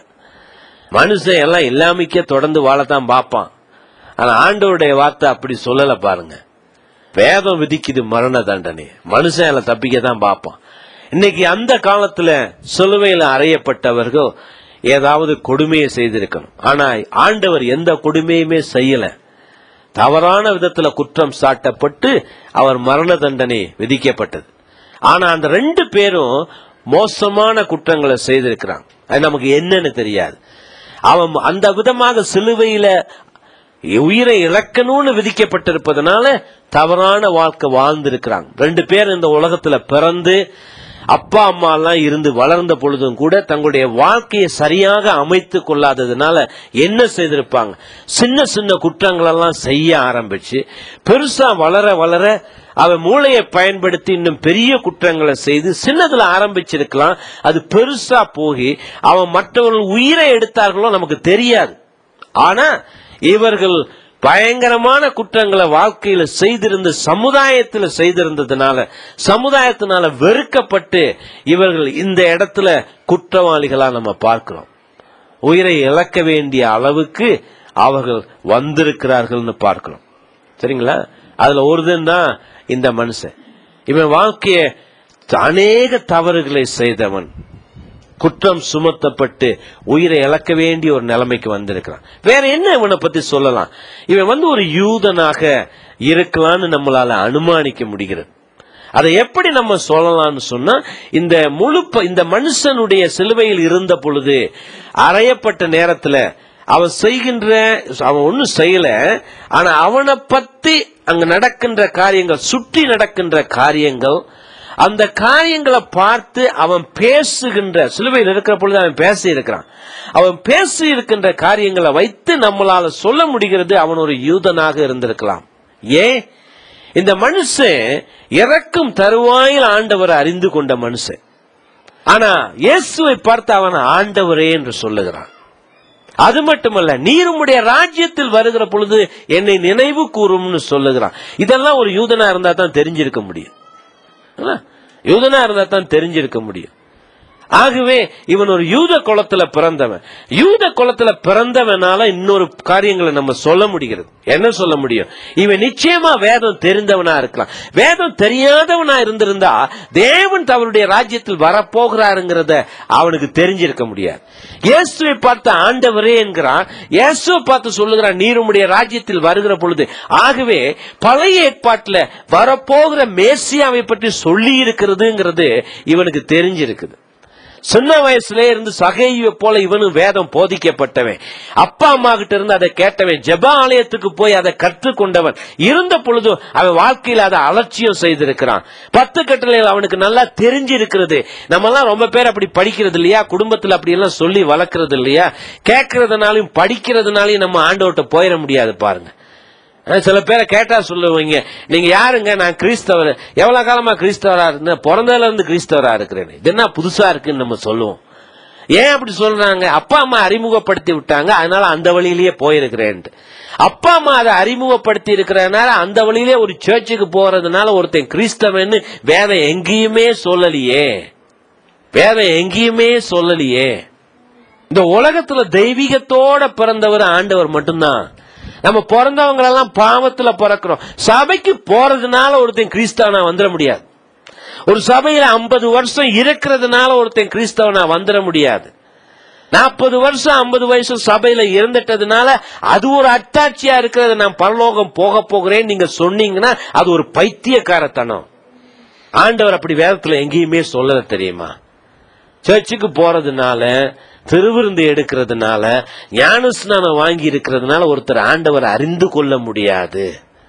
மனுஷன் எல்லாம் இல்லாமிக்க தொடர்ந்து வாழத்தான் பார்ப்பான் ஆனா ஆண்டவருடைய வார்த்தை அப்படி சொல்லல பாருங்க வேதம் விதிக்குது மரண தண்டனை மனுஷன் எல்லாம் தப்பிக்க தான் பார்ப்பான் இன்னைக்கு அந்த காலத்துல சிலுவையில் அறையப்பட்டவர்கள் ஏதாவது கொடுமையை செய்திருக்கணும் ஆனா ஆண்டவர் எந்த கொடுமையுமே செய்யல தவறான விதத்துல குற்றம் சாட்டப்பட்டு அவர் மரண தண்டனை விதிக்கப்பட்டது ஆனா அந்த ரெண்டு பேரும் மோசமான குற்றங்களை செய்திருக்கிறாங்க அது நமக்கு என்னன்னு தெரியாது அவன் அந்த விதமாக சிலுவையில உயிரை இழக்கணும்னு விதிக்கப்பட்டிருப்பதனால தவறான வாழ்க்கை வாழ்ந்திருக்கிறாங்க ரெண்டு பேர் இந்த உலகத்துல பிறந்து அப்பா அம்மா எல்லாம் இருந்து வளர்ந்த பொழுதும் கூட தங்களுடைய வாழ்க்கையை சரியாக அமைத்து கொள்ளாததுனால என்ன செய்திருப்பாங்க சின்ன சின்ன குற்றங்கள் எல்லாம் செய்ய ஆரம்பிச்சு பெருசா வளர வளர அவன் மூளையை பயன்படுத்தி இன்னும் பெரிய குற்றங்களை செய்து சின்னதுல ஆரம்பிச்சிருக்கலாம் அது பெருசா போகி அவன் மற்றவர்கள் உயிரை எடுத்தார்களோ நமக்கு தெரியாது ஆனா இவர்கள் பயங்கரமான குற்றங்களை வாழ்க்கையில செய்திருந்த சமுதாயத்துல செய்திருந்ததுனால சமுதாயத்தினால வெறுக்கப்பட்டு இவர்கள் இந்த இடத்துல குற்றவாளிகளா நம்ம பார்க்கிறோம் உயிரை இழக்க வேண்டிய அளவுக்கு அவர்கள் வந்திருக்கிறார்கள்னு பார்க்கிறோம் சரிங்களா அதுல ஒருதன் தான் இந்த மனுஷன் இவன் வாழ்க்கைய அநேக தவறுகளை செய்தவன் குற்றம் சுமத்தப்பட்டு உயிரை இழக்க வேண்டிய ஒரு நிலைமைக்கு வந்திருக்கிறான் வேற என்ன இவனை பத்தி சொல்லலாம் இவன் வந்து ஒரு யூதனாக இருக்கலாம்னு நம்மளால அனுமானிக்க முடிகிறது அதை எப்படி நம்ம சொல்லலாம்னு சொன்னா இந்த முழு ப- இந்த மனுஷனுடைய சிலுவையில் இருந்த பொழுது அறையப்பட்ட நேரத்துல அவன் செய்கின்ற அவன் ஒன்னும் செய்யல ஆனா அவனை பத்தி அங்க நடக்கின்ற காரியங்கள் சுற்றி நடக்கின்ற காரியங்கள் அந்த காரியங்களை பார்த்து அவன் பேசுகின்ற சிலுவையில் இருக்கிற பொழுது அவன் பேசி இருக்கிறான் அவன் பேசி இருக்கின்ற காரியங்களை வைத்து நம்மளால சொல்ல முடிகிறது அவன் ஒரு யூதனாக இருந்திருக்கலாம் ஏன் இந்த மனுஷன் இறக்கும் தருவாயில் ஆண்டவரை அறிந்து கொண்ட மனுஷன் ஆனா இயேசுவை பார்த்து அவன் ஆண்டவரே என்று சொல்லுகிறான் அது மட்டுமல்ல நீர் உம்முடைய ராஜ்யத்தில் வருகிற பொழுது என்னை நினைவு கூறும்னு சொல்லுகிறான் இதெல்லாம் ஒரு யூதனா இருந்தா தான் தெரிஞ்சிருக்க முடியும் இல்ல? யூதனா இருந்தா தான் தெரிஞ்சிருக்க முடியும் ஆகவே இவன் ஒரு யூத குலத்துல பிறந்தவன் யூத குலத்துல பிறந்தவனால இன்னொரு காரியங்களை நம்ம சொல்ல முடிகிறது என்ன சொல்ல முடியும் இவன் நிச்சயமா வேதம் தெரிந்தவனா இருக்கலாம் வேதம் தெரியாதவனா இருந்திருந்தா தேவன் அவருடைய ராஜ்யத்தில் வரப்போகிறாருங்கிறத அவனுக்கு தெரிஞ்சிருக்க முடியாது இயேசுவை பார்த்து ஆண்டவரே என்கிறான் இயேசுவை பார்த்து சொல்லுகிறான் நீர் உம்முடைய ராஜ்யத்தில் வருகிற பொழுது ஆகவே பழைய ஏற்பாட்டுல வரப்போகிற மேசியாவை பற்றி சொல்லி இருக்கிறதுங்கிறது இவனுக்கு தெரிஞ்சிருக்குது சின்ன வயசுல இருந்து சகையை போல இவனும் வேதம் போதிக்கப்பட்டவன் அப்பா அம்மா கிட்ட இருந்து அதை கேட்டவன் ஜெப ஆலயத்துக்கு போய் அதை கற்றுக்கொண்டவன் இருந்த பொழுதும் அவன் வாழ்க்கையில அதை அலட்சியம் செய்திருக்கிறான் பத்து கட்டளைகள் அவனுக்கு நல்லா தெரிஞ்சிருக்கிறது நம்ம எல்லாம் ரொம்ப பேர் அப்படி படிக்கிறது இல்லையா குடும்பத்துல அப்படி எல்லாம் சொல்லி வளர்க்கறது இல்லையா கேட்கறதுனாலையும் படிக்கிறதுனாலையும் நம்ம ஆண்டவர்கிட்ட போயிட முடியாது பாருங்க அஹ் சில பேரை கேட்டா சொல்லுவீங்க நீங்க யாருங்க நான் கிறிஸ்தவர் எவ்வளவு காலமா கிறிஸ்தவரா இருந்தேன் பிறந்ததுல இருந்து கிறிஸ்தவரா இருக்கிறேன் இது என்ன புதுசா இருக்குன்னு நம்ம சொல்லுவோம் ஏன் அப்படி சொல்றாங்க அப்பா அம்மா அறிமுகப்படுத்தி விட்டாங்க அதனால அந்த வழியிலேயே போயிருக்கிறேன் அப்பா அம்மா அதை அறிமுகப்படுத்தி இருக்கிறதுனால அந்த வழியிலே ஒரு சர்ச்சுக்கு போறதுனால ஒருத்தன் கிறிஸ்தவன்னு வேற எங்கேயுமே சொல்லலையே வேற எங்கேயுமே சொல்லலையே இந்த உலகத்துல தெய்வீகத்தோட பிறந்தவர் ஆண்டவர் மட்டும்தான் நம்ம பிறந்தவங்க எல்லாம் பாவத்துல பிறக்கிறோம் சபைக்கு போறதுனால ஒருத்தன் கிறிஸ்தவனா வந்துட முடியாது ஒரு சபையில ஐம்பது வருஷம் இருக்கிறதுனால ஒருத்தன் கிறிஸ்தவனா வந்துட முடியாது நாற்பது வருஷம் ஐம்பது வயசு சபையில இருந்துட்டதுனால அது ஒரு அத்தாட்சியா இருக்கிறது நான் பரலோகம் போக போகிறேன் நீங்க சொன்னீங்கன்னா அது ஒரு பைத்தியக்காரத்தனம் ஆண்டவர் அப்படி வேதத்துல எங்கேயுமே சொல்லல தெரியுமா சர்ச்சுக்கு போறதுனால திருவிருந்து எடுக்கிறதுனால ஞானஸ்நானம் வாங்கி இருக்கிறதுனால ஒருத்தர் ஆண்டவர் அறிந்து கொள்ள முடியாது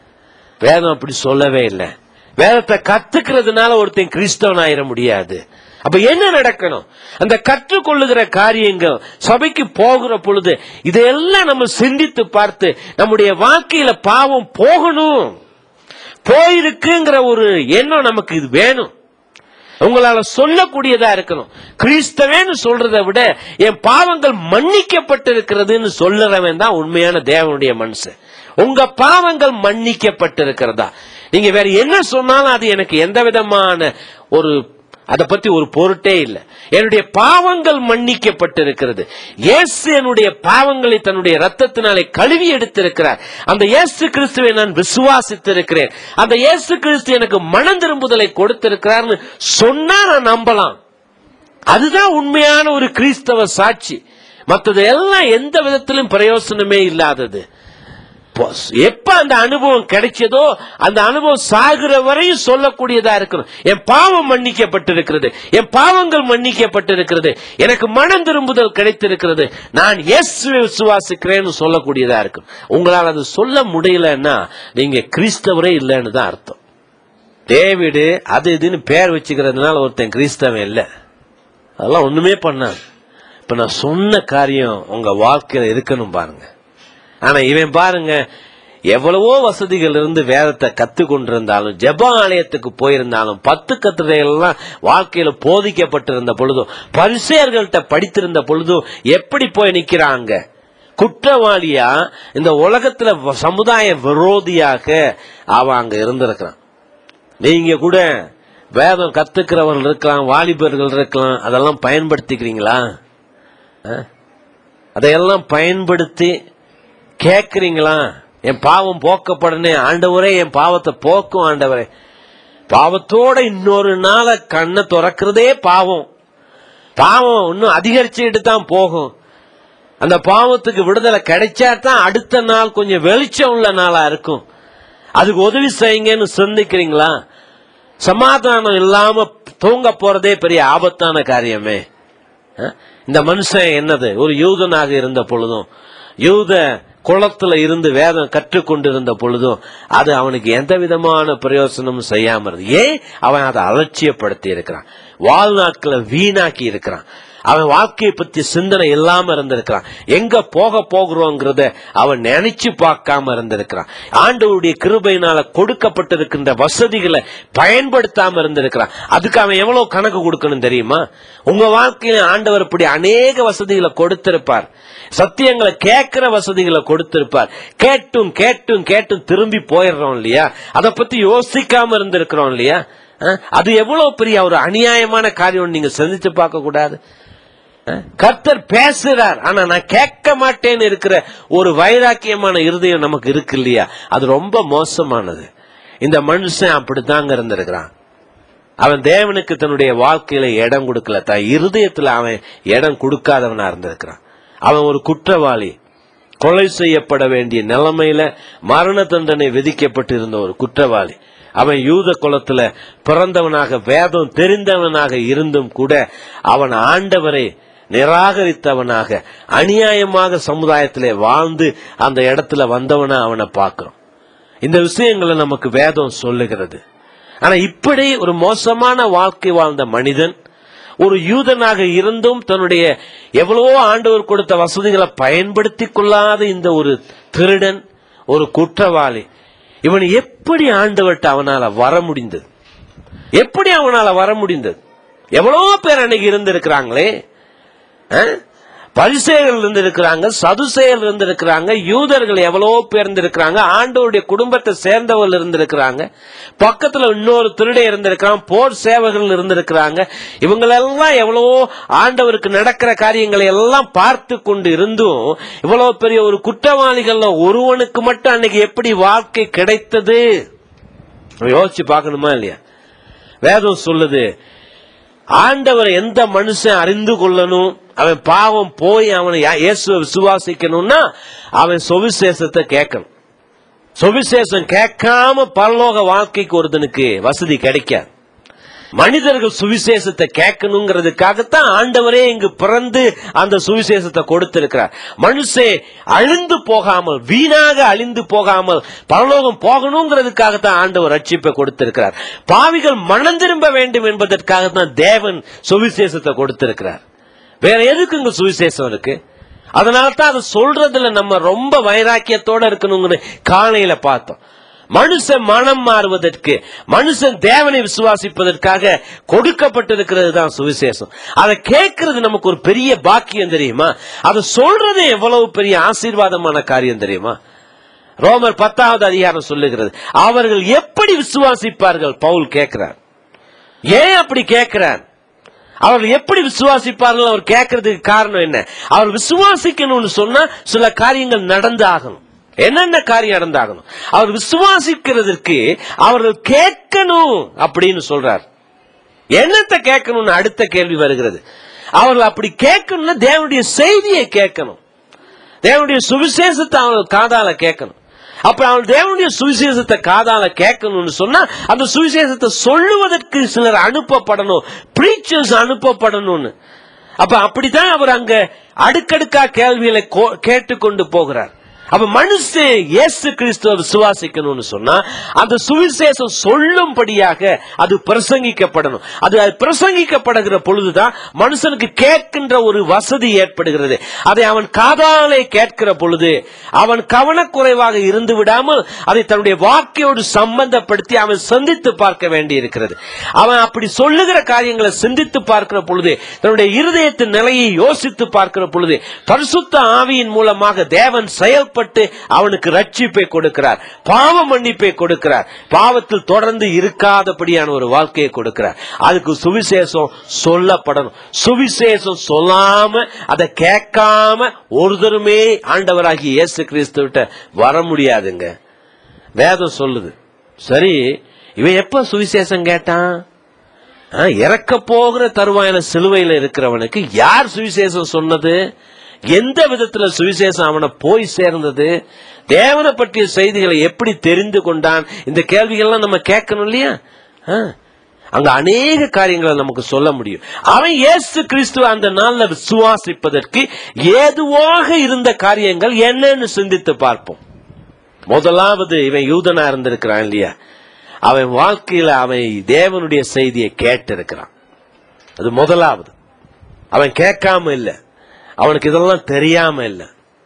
வேதம் அப்படி சொல்லவே இல்லை வேதத்தை கத்துக்கிறதுனால ஒருத்தன் கிறிஸ்தவன் ஆயிட முடியாது அப்ப என்ன நடக்கணும் அந்த கற்றுக்கொள்ளுகிற காரியங்கள் சபைக்கு போகிற பொழுது இதையெல்லாம் நம்ம சிந்தித்து பார்த்து நம்முடைய வாழ்க்கையில பாவம் போகணும் போயிருக்குங்கிற ஒரு எண்ணம் நமக்கு இது வேணும் உங்களால சொல்லக்கூடியதா இருக்கணும் கிறிஸ்தவேன்னு சொல்றதை விட என் பாவங்கள் மன்னிக்கப்பட்டிருக்கிறதுன்னு சொல்லுறவன் தான் உண்மையான தேவனுடைய மனுஷன் உங்க பாவங்கள் மன்னிக்கப்பட்டிருக்கிறதா நீங்க வேற என்ன சொன்னாலும் அது எனக்கு எந்த விதமான ஒரு அதை பத்தி ஒரு பொருட்டே இல்லை என்னுடைய பாவங்கள் மன்னிக்கப்பட்டிருக்கிறது இயேசு என்னுடைய பாவங்களை தன்னுடைய ரத்தத்தினாலே கழுவி எடுத்திருக்கிறார் அந்த இயேசு கிறிஸ்துவை நான் விசுவாசித்திருக்கிறேன் அந்த இயேசு கிறிஸ்து எனக்கு மனம் திரும்புதலை கொடுத்திருக்கிறார்னு சொன்னா நான் நம்பலாம் அதுதான் உண்மையான ஒரு கிறிஸ்தவ சாட்சி மற்றது எல்லாம் எந்த விதத்திலும் பிரயோசனமே இல்லாதது பொ- எப்ப அந்த அனுபவம் கிடைச்சதோ அந்த அனுபவம் சாகுற வரையும் சொல்லக்கூடியதா இருக்கணும் என் பாவம் மன்னிக்கப்பட்டிருக்கிறது என் பாவங்கள் மன்னிக்கப்பட்டிருக்கிறது எனக்கு மனம் திரும்புதல் கிடைத்திருக்கிறது நான் இயேசுவை விசுவாசிக்கிறேன்னு சொல்லக்கூடியதா இருக்கும் உங்களால் அது சொல்ல முடியலன்னா நீங்க கிறிஸ்தவரே இல்லைன்னு தான் அர்த்தம் டேவிடு அது இதுன்னு பேர் வச்சுக்கிறதுனால ஒருத்தன் கிறிஸ்தவன் இல்லை அதெல்லாம் ஒண்ணுமே பண்ணாது இப்ப நான் சொன்ன காரியம் உங்க வாழ்க்கையில இருக்கணும் பாருங்க ஆனா இவன் பாருங்க எவ்வளவோ வசதிகள் இருந்து வேதத்தை கத்து கொண்டிருந்தாலும் ஜெப ஆலயத்துக்கு போயிருந்தாலும் பத்து கத்துரைகள்லாம் வாழ்க்கையில போதிக்கப்பட்டிருந்த பொழுதும் பரிசேர்கள்ட்ட படித்திருந்த பொழுதும் எப்படி போய் நிக்கிறாங்க குற்றவாளியா இந்த உலகத்துல வ- சமுதாய விரோதியாக அவன் அங்க இருந்திருக்கிறான் நீங்க கூட வேதம் கத்துக்கிறவர்கள் இருக்கலாம் வாலிபர்கள் இருக்கலாம் அதெல்லாம் பயன்படுத்திக்கிறீங்களா அஹ்? அதையெல்லாம் பயன்படுத்தி கேக்குறீங்களா என் பாவம் போக்கப்படனே ஆண்டவரே என் பாவத்தை போக்கும் ஆண்டவரே பாவத்தோட இன்னொரு நாள கண்ணை திறக்கிறதே பாவம் பாவம் இன்னும் அதிகரிச்சுட்டு தான் போகும் அந்த பாவத்துக்கு விடுதலை கிடைச்சா தான் அடுத்த நாள் கொஞ்சம் வெளிச்சம் உள்ள நாளா இருக்கும் அதுக்கு உதவி செய்யுங்கன்னு சிந்திக்கிறீங்களா சமாதானம் இல்லாம தூங்க போறதே பெரிய ஆபத்தான காரியமே அஹ்? இந்த மனுஷன் என்னது ஒரு யூதனாக இருந்த பொழுதும் யூத குளத்துல இருந்து வேதம் கற்றுக்கொண்டிருந்த பொழுதும் அது அவனுக்கு எந்த விதமான பிரயோசனமும் செய்யாம இருந்தது ஏன் அவன் அதை அலட்சியப்படுத்தி இருக்கிறான் வாழ்நாட்களை வீணாக்கி இருக்கிறான் அவன் வாழ்க்கையை பத்தி சிந்தனை இல்லாம இருந்திருக்கிறான் எங்க போக போகிறோங்கிறத அவன் நினைச்சு பார்க்காம இருந்திருக்கிறான் ஆண்டவருடைய கிருபையினால கொடுக்கப்பட்டிருக்கின்ற வசதிகளை பயன்படுத்தாம இருந்திருக்கிறான் அதுக்கு அவன் எவ்வளவு கணக்கு கொடுக்கணும் தெரியுமா உங்க வாழ்க்கையில ஆண்டவர் இப்படி அநேக வசதிகளை கொடுத்திருப்பார் சத்தியங்களை கேட்கிற வசதிகளை கொடுத்திருப்பார் கேட்டும் கேட்டும் கேட்டும் திரும்பி போயிடுறோம் இல்லையா அதை பத்தி யோசிக்காம இருந்திருக்கிறோம் இல்லையா அஹ், அது எவ்வளவு பெரிய ஒரு அநியாயமான காரியம் நீங்க சிந்திச்சு பார்க்க கூடாது அஹ், கர்த்தர் பேசுறார் ஆனா நான் கேட்க மாட்டேன்னு இருக்கிற ஒரு வைராக்கியமான இருதயம் நமக்கு இருக்கு இல்லையா அது ரொம்ப மோசமானது இந்த மனுஷன் அப்படித்தாங்க இருந்திருக்கிறான் அவன் தேவனுக்கு தன்னுடைய வாழ்க்கையில இடம் கொடுக்கல தான் இருதயத்துல அவன் இடம் கொடுக்காதவனா இருந்திருக்கிறான் அவன் ஒரு குற்றவாளி கொலை செய்யப்பட வேண்டிய நிலைமையில மரண தண்டனை விதிக்கப்பட்டு இருந்த ஒரு குற்றவாளி அவன் யூத குலத்துல பிறந்தவனாக வேதம் தெரிந்தவனாக இருந்தும் கூட அவன் ஆண்டவரை நிராகரித்தவனாக அநியாயமாக சமுதாயத்திலே வாழ்ந்து அந்த இடத்துல வந்தவனா அவனை பார்க்கிறோம் இந்த விஷயங்களை நமக்கு வேதம் சொல்லுகிறது ஆனா இப்படி ஒரு மோசமான வாழ்க்கை வாழ்ந்த மனிதன் ஒரு யூதனாக இருந்தும் தன்னுடைய எவ்வளவோ ஆண்டவர் கொடுத்த வசதிகளை பயன்படுத்தி கொள்ளாத இந்த ஒரு திருடன் ஒரு குற்றவாளி இவன் எப்படி ஆண்டவர்கிட்ட அவனால வர முடிந்தது எப்படி அவனால வர முடிந்தது எவ்வளவு பேர் அன்னைக்கு இருந்திருக்கிறாங்களே அஹ்? பரிசேயர்கள் இருந்திருக்கிறாங்க சதுசேயர்கள் இருந்திருக்கிறாங்க யூதர்கள் எவ்வளவோ பேர் இருந்திருக்கிறாங்க ஆண்டவருடைய குடும்பத்தை சேர்ந்தவர்கள் இருந்திருக்கிறாங்க பக்கத்துல இன்னொரு திருடை இருந்திருக்கிறான் போர் சேவகர்கள் இருந்திருக்கிறாங்க இவங்களெல்லாம் எவ்வளவோ ஆண்டவருக்கு நடக்கிற காரியங்களை எல்லாம் பார்த்து கொண்டு இருந்தும் இவ்வளவு பெரிய ஒரு குற்றவாளிகள்ல ஒருவனுக்கு மட்டும் அன்னைக்கு எப்படி வாழ்க்கை கிடைத்தது யோசிச்சு பார்க்கணுமா இல்லையா வேதம் சொல்லுது ஆண்டவரை எந்த மனுஷன் அறிந்து கொள்ளணும் அவன் பாவம் போய் அவனை யா- இயேசுவை விசுவாசிக்கணும்னா அவன் சுவிசேஷத்தை கேட்கணும் சுவிசேஷம் கேட்காம பரலோக வாழ்க்கைக்கு ஒருத்தனுக்கு வசதி கிடைக்காது மனிதர்கள் சுவிசேஷத்தை கேட்கணுங்கிறதுக்காகத்தான் ஆண்டவரே இங்கு பிறந்து அந்த சுவிசேஷத்தை கொடுத்திருக்கிறார் மனுஷே அழிந்து போகாமல் வீணாக அழிந்து போகாமல் பரலோகம் போகணுங்கிறதுக்காகத்தான் ஆண்டவர் ரட்சிப்பை கொடுத்திருக்கிறார் பாவிகள் மனம் திரும்ப வேண்டும் என்பதற்காகத்தான் தேவன் சுவிசேஷத்தை கொடுத்திருக்கிறார் வேற எதுக்கு இங்க சுவிசேஷம் இருக்கு அதனால தான் அதை சொல்றதுல நம்ம ரொம்ப வைராக்கியத்தோட இருக்கணுங்கிற காலையில பார்த்தோம் மனுஷன் மனம் மாறுவதற்கு மனுஷன் தேவனை விசுவாசிப்பதற்காக கொடுக்கப்பட்டிருக்கிறது தான் சுவிசேஷம் அதை கேட்கறது நமக்கு ஒரு பெரிய பாக்கியம் தெரியுமா அதை சொல்றது எவ்வளவு பெரிய ஆசீர்வாதமான காரியம் தெரியுமா ரோமர் பத்தாவது அதிகாரம் சொல்லுகிறது அவர்கள் எப்படி விசுவாசிப்பார்கள் பவுல் கேட்கிறார் ஏன் அப்படி கேட்கிறார் அவர்கள் எப்படி விசுவாசிப்பார்கள் அவர் கேட்கறதுக்கு காரணம் என்ன அவர் விசுவாசிக்கணும்னு சொன்னா சில காரியங்கள் நடந்து ஆகணும் என்னென்ன காரியம் நடந்தாகணும் அவர் விசுவாசிக்கிறதுக்கு அவர்கள் கேட்கணும் அப்படின்னு சொல்றார் என்னத்தை கேட்கணும்னு அடுத்த கேள்வி வருகிறது அவர்கள் அப்படி கேட்கணும்னா தேவனுடைய செய்தியை கேட்கணும் தேவனுடைய சுவிசேஷத்தை அவர்கள் காதால கேட்கணும் அப்ப அவன் தேவனுடைய சுவிசேஷத்தை காதால கேட்கணும்னு சொன்னா அந்த சுவிசேஷத்தை சொல்லுவதற்கு சிலர் அனுப்பப்படணும் பிரீச்சர்ஸ் அனுப்பப்படணும்னு அப்ப அப்படித்தான் அவர் அங்க அடுக்கடுக்கா கேள்விகளை கோ- கேட்டுக்கொண்டு போகிறார் அப்ப மனுஷன் இயேசு கிறிஸ்துவ விசுவாசிக்கணும்னு சொன்னா அந்த சுவிசேஷம் சொல்லும்படியாக அது பிரசங்கிக்கப்படணும் அது அது பிரசங்கிக்கப்படுகிற பொழுதுதான் மனுஷனுக்கு கேட்கின்ற ஒரு வசதி ஏற்படுகிறது அதை அவன் காதாலே கேட்கிற பொழுது அவன் கவனக்குறைவாக இருந்து விடாமல் அதை தன்னுடைய வாக்கையோடு சம்பந்தப்படுத்தி அவன் சிந்தித்து பார்க்க வேண்டி இருக்கிறது அவன் அப்படி சொல்லுகிற காரியங்களை சிந்தித்து பார்க்கிற பொழுது தன்னுடைய இருதயத்தின் நிலையை யோசித்து பார்க்கிற பொழுது பரிசுத்த ஆவியின் மூலமாக தேவன் செயல்பட்டு அவனுக்கு ரட்சிப்பை கொடுக்கிறார் பாவ மன்னிப்பை கொடுக்கிறார் பாவத்தில் தொடர்ந்து இருக்காதபடியான ஒரு வாழ்க்கையை கொடுக்கிறார் அதுக்கு சுவிசேஷம் சொல்லப்படணும் சுவிசேஷம் சொல்லாம அதை கேட்காம ஒருத்தருமே ஆண்டவராகி இயேசு கிறிஸ்துவிட்ட வர முடியாதுங்க வேதம் சொல்லுது சரி இவன் எப்ப சுவிசேஷம் கேட்டான் ஆ, இறக்க போகிற தருவாயில சிலுவையில இருக்கிறவனுக்கு யார் சுவிசேஷம் சொன்னது எந்த விதத்துல சுவிசேஷம் அவனை போய் சேர்ந்தது தேவனை பற்றிய செய்திகளை எப்படி தெரிந்து கொண்டான் இந்த கேள்விகள்லாம் நம்ம கேட்கணும் இல்லையா ஆ. அங்க அநேக காரியங்களை நமக்கு சொல்ல முடியும் அவன் இயேசு கிறிஸ்துவ அந்த நாள்ல விசுவாசிப்பதற்கு ஏதுவாக இருந்த காரியங்கள் என்னன்னு சிந்தித்து பார்ப்போம் முதலாவது இவன் யூதனா இருந்திருக்கிறான் இல்லையா அவன் வாழ்க்கையில அவன் தேவனுடைய செய்தியை கேட்டிருக்கிறான் அது முதலாவது அவன் கேட்காம இல்ல அவனுக்கு இதெல்லாம் தெரியாம இல்ல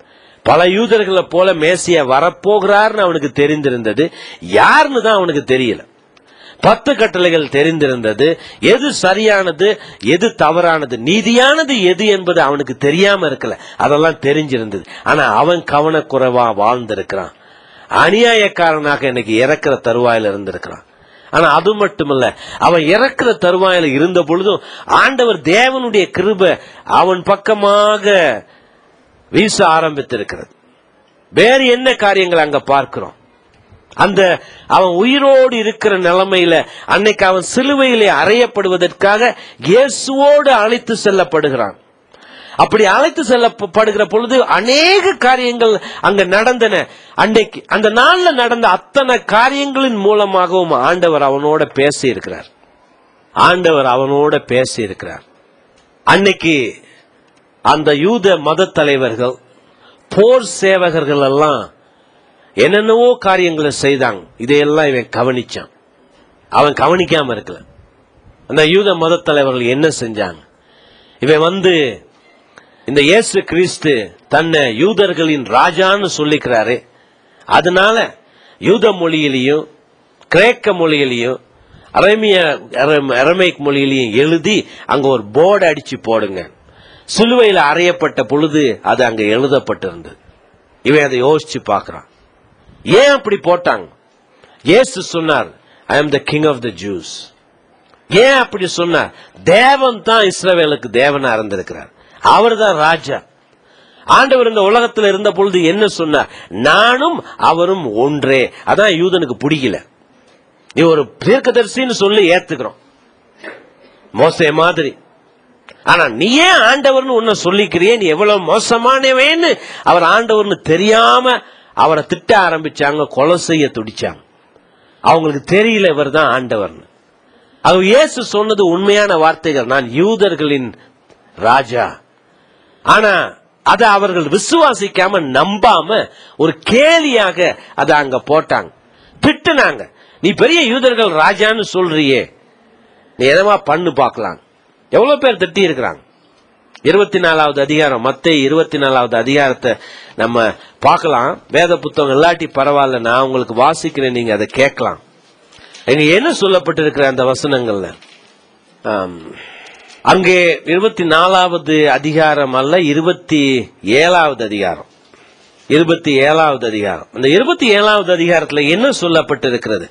பல யூதர்களை போல மேசியா வரப்போகிறார்னு அவனுக்கு தெரிந்திருந்தது யாருன்னு தான் அவனுக்கு தெரியல பத்து கட்டளைகள் தெரிந்திருந்தது எது சரியானது எது தவறானது நீதியானது எது என்பது அவனுக்கு தெரியாம இருக்கல அதெல்லாம் தெரிஞ்சிருந்தது ஆனா அவன் கவனக்குறைவா வாழ்ந்திருக்கிறான் அநியாயக்காரனாக இன்னைக்கு இறக்குற தருவாயில இருந்திருக்கிறான் ஆனா அது மட்டுமல்ல அவன் இறக்குற தருவாயில இருந்த பொழுதும் ஆண்டவர் தேவனுடைய கிருபை அவன் பக்கமாக வீச ஆரம்பித்திருக்கிறது வேறு என்ன காரியங்கள் அங்க பார்க்கிறோம் அந்த அவன் உயிரோடு இருக்கிற நிலைமையில அன்னைக்கு அவன் சிலுவையிலே அறையப்படுவதற்காக இயேசுவோடு அழைத்து செல்லப்படுகிறான் அப்படி அழைத்து செல்லப்படுகிற பொழுது அநேக காரியங்கள் அங்க நடந்தன அன்னைக்கு அந்த நாள்ல நடந்த அத்தனை காரியங்களின் மூலமாகவும் ஆண்டவர் அவனோட பேசி இருக்கிறார் ஆண்டவர் அவனோட பேசி இருக்கிறார் அன்னைக்கு அந்த யூத மத தலைவர்கள் போர் சேவகர்கள் எல்லாம் என்னென்னவோ காரியங்களை செய்தாங்க இதையெல்லாம் இவன் கவனிச்சான் அவன் கவனிக்காம இருக்கல அந்த யூத மத தலைவர்கள் என்ன செஞ்சாங்க இவன் வந்து இந்த இயேசு கிறிஸ்து தன்னை யூதர்களின் ராஜான்னு சொல்லிக்கிறாரு அதனால யூத மொழியிலையும் கிரேக்க மொழியிலையும் அரேமிய அரேம்- அரமேக் மொழியிலையும் எழுதி அங்க ஒரு போர்டு அடிச்சு போடுங்க சிலுவையில் அறையப்பட்ட பொழுது அது அங்க எழுதப்பட்டிருந்தது இவன் அதை யோசிச்சு பார்க்கறான் ஏன் அப்படி போட்டாங்க இயேசு சொன்னார் I am the king of the Jews ஏன் அப்படி சொன்னார் தேவன் தான் இஸ்ரவேலுக்கு தேவனா இருந்திருக்கிறார் அவர் தான் ராஜா ஆண்டவர் இந்த உலகத்தில் இருந்த பொழுது என்ன சொன்னார் நானும் அவரும் ஒன்றே அதான் யூதனுக்கு பிடிக்கல நீ ஒரு தீர்க்கதரிசின்னு சொல்லி ஏத்துக்கிறோம் மோசே மாதிரி ஆனா நீ ஏன் ஆண்டவர்னு உன்னை சொல்லிக்கிறியே நீ எவ்வளவு மோசமானவேன்னு அவர் ஆண்டவர்னு தெரியாம அவரை திட்ட ஆரம்பிச்சாங்க கொலை செய்ய துடிச்சாங்க அவங்களுக்கு தெரியல இவர் தான் ஆண்டவர்னு அது இயேசு சொன்னது உண்மையான வார்த்தைகள் நான் யூதர்களின் ராஜா ஆனா அதை அவர்கள் விசுவாசிக்காம நம்பாம ஒரு கேலியாக அதை அங்க போட்டாங்க திட்டுனாங்க நீ பெரிய யூதர்கள் ராஜான்னு சொல்றியே நீ எதமா பண்ணு பார்க்கலாம் எவ்வளவு பேர் திட்டி இருக்கிறாங்க இருபத்தி நாலாவது அதிகாரம் மத்த இருபத்தி நாலாவது அதிகாரத்தை நம்ம பார்க்கலாம் வேத புத்தகம் இல்லாட்டி பரவாயில்ல நான் உங்களுக்கு வாசிக்கிறேன் நீங்க அதை கேட்கலாம் இங்க என்ன சொல்லப்பட்டிருக்கிற அந்த வசனங்கள்ல ஆம், அங்கே இருபத்தி நாலாவது அதிகாரம் அல்ல இருபத்தி ஏழாவது அதிகாரம் இருபத்தி ஏழாவது அதிகாரம் அந்த இருபத்தி ஏழாவது அதிகாரத்துல என்ன சொல்லப்பட்டிருக்கிறது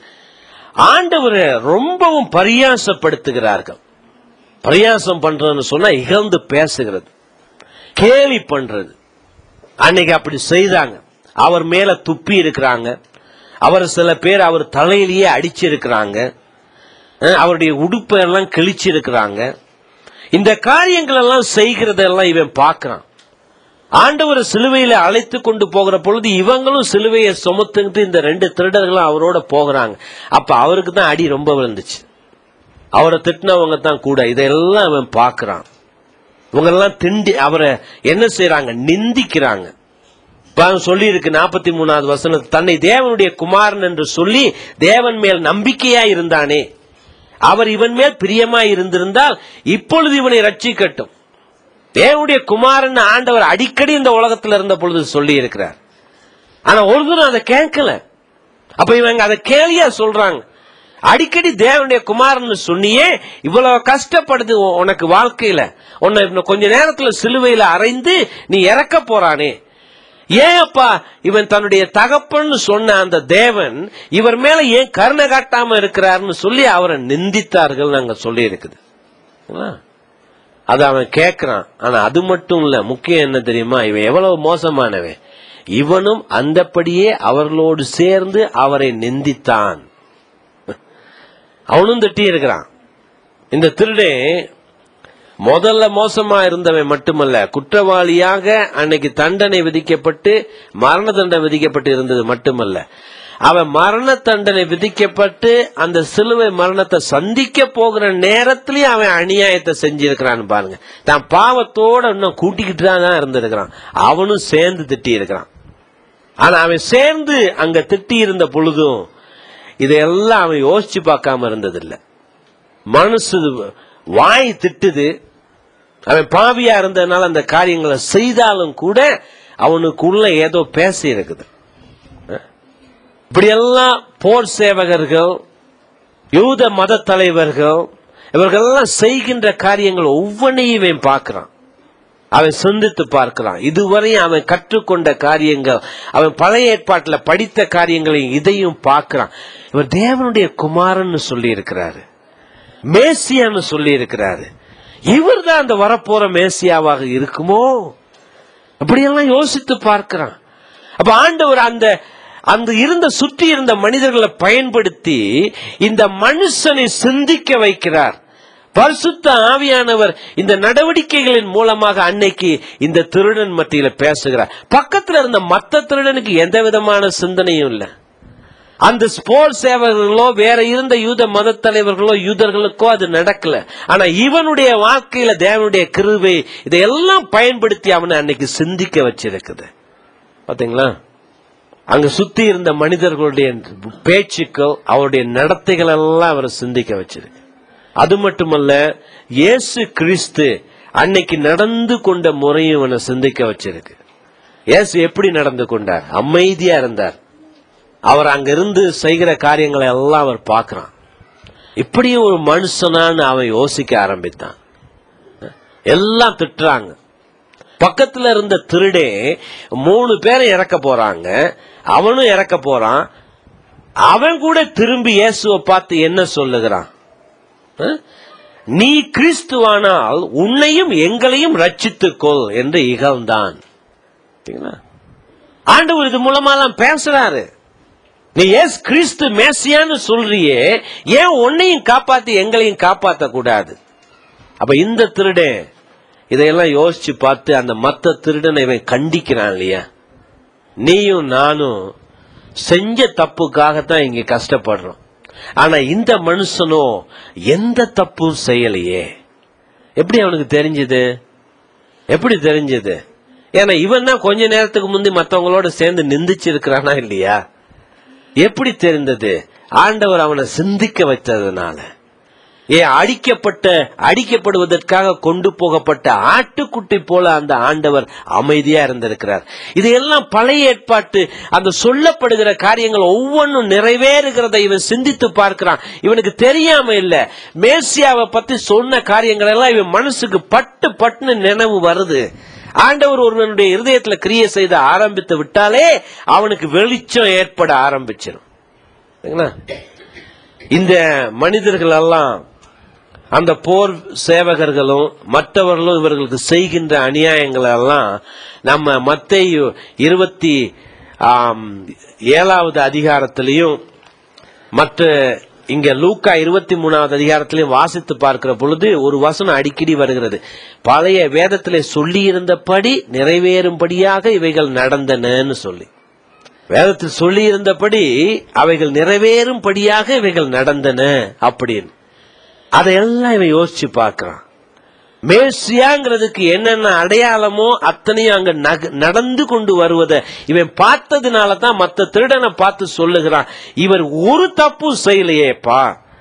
ஆண்டவரை ரொம்பவும் பரியாசப்படுத்துகிறார்கள் பரியாசம் பண்றதுன்னு சொன்னா இகழ்ந்து பேசுகிறது கேலி பண்றது அன்னைக்கு அப்படி செய்தாங்க அவர் மேல துப்பி இருக்கிறாங்க அவர் சில பேர் அவர் தலையிலேயே அடிச்சிருக்கிறாங்க அஹ் அவருடைய உடுப்பை எல்லாம் கிழிச்சிருக்கிறாங்க இந்த காரியங்கள் எல்லாம் செய்கிறதெல்லாம் இவன் பார்க்கறான் ஆண்டவர் சிலுவையில அழைத்து கொண்டு போகிற பொழுது இவங்களும் சிலுவையை சுமத்துக்கிட்டு இந்த ரெண்டு திருடர்களும் அவரோட போகிறாங்க அப்ப அவருக்கு தான் அடி ரொம்ப விழுந்துச்சு அவரை திட்டினவங்க தான் கூட இதெல்லாம் அவன் பார்க்கறான் இவங்க எல்லாம் திண்டி அவரை என்ன செய்றாங்க நிந்திக்கிறாங்க சொல்லி இருக்கு நாற்பத்தி மூணாவது வசனம் தன்னை தேவனுடைய குமாரன் என்று சொல்லி தேவன் மேல் நம்பிக்கையா இருந்தானே அவர் இவன் மேல் பிரியமா இருந்திருந்தால் இப்பொழுது இவனை ரட்சிக்கட்டும் தேவனுடைய குமாரன் ஆண்டவர் அடிக்கடி இந்த உலகத்துல இருந்த பொழுது சொல்லி இருக்கிறார் ஆனா ஒரு தூரம் அதை கேட்கல அப்ப இவங்க அதை கேலியா சொல்றாங்க அடிக்கடி தேவனுடைய குமாரன் சொன்னியே இவ்வளவு கஷ்டப்படுது உ- உனக்கு வாழ்க்கையில உன்னை இன்னும் கொஞ்ச நேரத்துல சிலுவையில அறைந்து நீ இறக்க போறானே ஏன் அப்பா இவன் தன்னுடைய தகப்பன்னு சொன்ன அந்த தேவன் இவர் மேல ஏன் கருணை காட்டாம இருக்கிறார்னு சொல்லி அவரை நிந்தித்தார்கள் நாங்க சொல்லி இருக்குது அது அவன் கேட்கிறான் ஆனா அது மட்டும் இல்ல முக்கியம் என்ன தெரியுமா இவன் எவ்வளவு மோசமானவன் இவனும் அந்தப்படியே அவர்களோடு சேர்ந்து அவரை நிந்தித்தான் அவனும் திட்டி இருக்கிறான் இந்த திருடே முதல்ல மோசமா இருந்தவன் மட்டுமல்ல குற்றவாளியாக அன்னைக்கு தண்டனை விதிக்கப்பட்டு மரண தண்டனை விதிக்கப்பட்டு இருந்தது மட்டுமல்ல அவன் மரண தண்டனை விதிக்கப்பட்டு அந்த சிலுவை மரணத்தை சந்திக்க போகிற நேரத்திலயும் அவன் அநியாயத்தை செஞ்சிருக்கிறான்னு பாருங்க தான் பாவத்தோட இன்னும் கூட்டிக்கிட்டு தான் இருந்திருக்கிறான் அவனும் சேர்ந்து திட்டி இருக்கிறான் ஆனா அவன் சேர்ந்து அங்க திட்டி இருந்த பொழுதும் இதையெல்லாம் அவன் யோசிச்சு பார்க்காம இருந்ததில்லை மனசு வாய் திட்டுது அவன் பாவியா இருந்ததுனால அந்த காரியங்களை செய்தாலும் கூட அவனுக்குள்ள ஏதோ பேசி இருக்குது இப்படியெல்லாம் போர் சேவகர்கள் யூத மத தலைவர்கள் இவர்களெல்லாம் செய்கின்ற காரியங்கள் ஒவ்வொன்றையும் இவன் பார்க்கிறான் அவன் சிந்தித்து பார்க்கிறான் இதுவரையும் அவன் கற்றுக்கொண்ட காரியங்கள் அவன் பழைய ஏற்பாட்டில் படித்த காரியங்களையும் இதையும் பார்க்கிறான் இவர் தேவனுடைய குமாரன்னு சொல்லி இருக்கிறாரு மேசியான்னு சொல்லி இருக்கிறாரு இவர் தான் அந்த வரப்போற மேசியாவாக இருக்குமோ அப்படியெல்லாம் யோசித்து பார்க்கிறான் அப்ப ஆண்டவர் அந்த அந்த இருந்த சுற்றி இருந்த மனிதர்களை பயன்படுத்தி இந்த மனுஷனை சிந்திக்க வைக்கிறார் பரிசுத்த ஆவியானவர் இந்த நடவடிக்கைகளின் மூலமாக அன்னைக்கு இந்த திருடன் மத்தியில பேசுகிறார் பக்கத்துல இருந்த மத்த திருடனுக்கு எந்த விதமான சிந்தனையும் இல்லை அந்த ஸ்போர்ட் சேவகர்களோ வேற இருந்த யூத மத தலைவர்களோ யூதர்களுக்கோ அது நடக்கல ஆனா இவனுடைய வாழ்க்கையில தேவனுடைய கிருவை இதையெல்லாம் பயன்படுத்தி அவனை அன்னைக்கு சிந்திக்க வச்சிருக்குது பாத்தீங்களா அங்க சுத்தி இருந்த மனிதர்களுடைய பேச்சுக்கள் அவருடைய நடத்தைகள் எல்லாம் அவரை சிந்திக்க வச்சிருக்கு அது மட்டுமல்ல இயேசு கிறிஸ்து அன்னைக்கு நடந்து கொண்ட முறையும் அவனை சிந்திக்க வச்சிருக்கு இயேசு எப்படி நடந்து கொண்டார் அமைதியா இருந்தார் அவர் அங்கிருந்து செய்கிற காரியங்களை எல்லாம் அவர் பார்க்கறான் இப்படியே ஒரு மனுஷனான்னு அவன் யோசிக்க ஆரம்பித்தான் எல்லாம் திட்டுறாங்க பக்கத்துல இருந்த திருடே மூணு பேரை இறக்க போறாங்க அவனும் இறக்க போறான் அவன் கூட திரும்பி இயேசுவை பார்த்து என்ன சொல்லுகிறான் அஹ்? நீ கிறிஸ்துவானால் உன்னையும் எங்களையும் ரட்சித்துக்கொள் என்று இகழ்ந்தான் சரிங்களா? ஆண்டவர் இது மூலமாலாம் பேசுறாரு நீ ஏஸ் கிறிஸ்து மேசியான்னு சொல்றியே ஏன் உன்னையும் காப்பாத்தி எங்களையும் காப்பாத்த கூடாது அப்ப இந்த திருடன் இதையெல்லாம் யோசிச்சு பார்த்து அந்த மத்த திருடனை இவன் கண்டிக்கிறான் இல்லையா நீயும் நானும் செஞ்ச தப்புக்காகத்தான் இங்க கஷ்டப்படுறோம் ஆனா இந்த மனுஷனோ எந்த தப்பும் செய்யலையே எப்படி அவனுக்கு தெரிஞ்சது எப்படி தெரிஞ்சது ஏன்னா இவன் தான் கொஞ்ச நேரத்துக்கு முந்தி மத்தவங்களோட சேர்ந்து நிந்திச்சு இருக்கிறானா இல்லையா எப்படி தெரிந்தது ஆண்டவர் அவனை சிந்திக்க வைத்ததுனால ஏன் அடிக்கப்பட்ட அடிக்கப்படுவதற்காக கொண்டு போகப்பட்ட ஆட்டுக்குட்டி போல அந்த ஆண்டவர் அமைதியா இருந்திருக்கிறார் இதையெல்லாம் பழைய ஏற்பாட்டு அந்த சொல்லப்படுகிற காரியங்கள் ஒவ்வொன்றும் நிறைவேறுகிறதை இவன் சிந்தித்து பார்க்கிறான் இவனுக்கு தெரியாம இல்ல மேசியாவை பத்தி சொன்ன காரியங்கள் எல்லாம் இவன் மனசுக்கு பட்டு பட்டுன்னு நினைவு வருது ஆண்டவர் ஒருவனுடைய இருதயத்துல கிரியை செய்த ஆரம்பித்து விட்டாலே அவனுக்கு வெளிச்சம் ஏற்பட ஆரம்பிச்சிடும் சரிங்களா? இந்த மனிதர்கள் எல்லாம் அந்த போர் சேவகர்களும் மற்றவர்களும் இவர்களுக்கு செய்கின்ற அநியாயங்கள் எல்லாம் நம்ம மத்தேயு இருபத்தி ஆம், ஏழாவது அதிகாரத்திலையும் மற்ற இங்க லூக்கா இருபத்தி மூணாவது அதிகாரத்திலையும் வாசித்து பார்க்கிற பொழுது ஒரு வசனம் அடிக்கடி வருகிறது பழைய வேதத்திலே சொல்லி இருந்தபடி நிறைவேறும்படியாக இவைகள் நடந்தனன்னு சொல்லி வேதத்தில் சொல்லி இருந்தபடி அவைகள் நிறைவேறும்படியாக இவைகள் நடந்தன அப்படின்னு அதையெல்லாம் இவன் யோசிச்சு பார்க்கறான் மேசியாங்கிறதுக்கு என்னென்ன அடையாளமோ அத்தனையும் அங்க நக- நடந்து கொண்டு வருவதை இவன் பார்த்ததுனால தான் மற்ற திருடனை பார்த்து சொல்லுகிறான் இவர் ஒரு தப்பும் செய்யலையேப்பா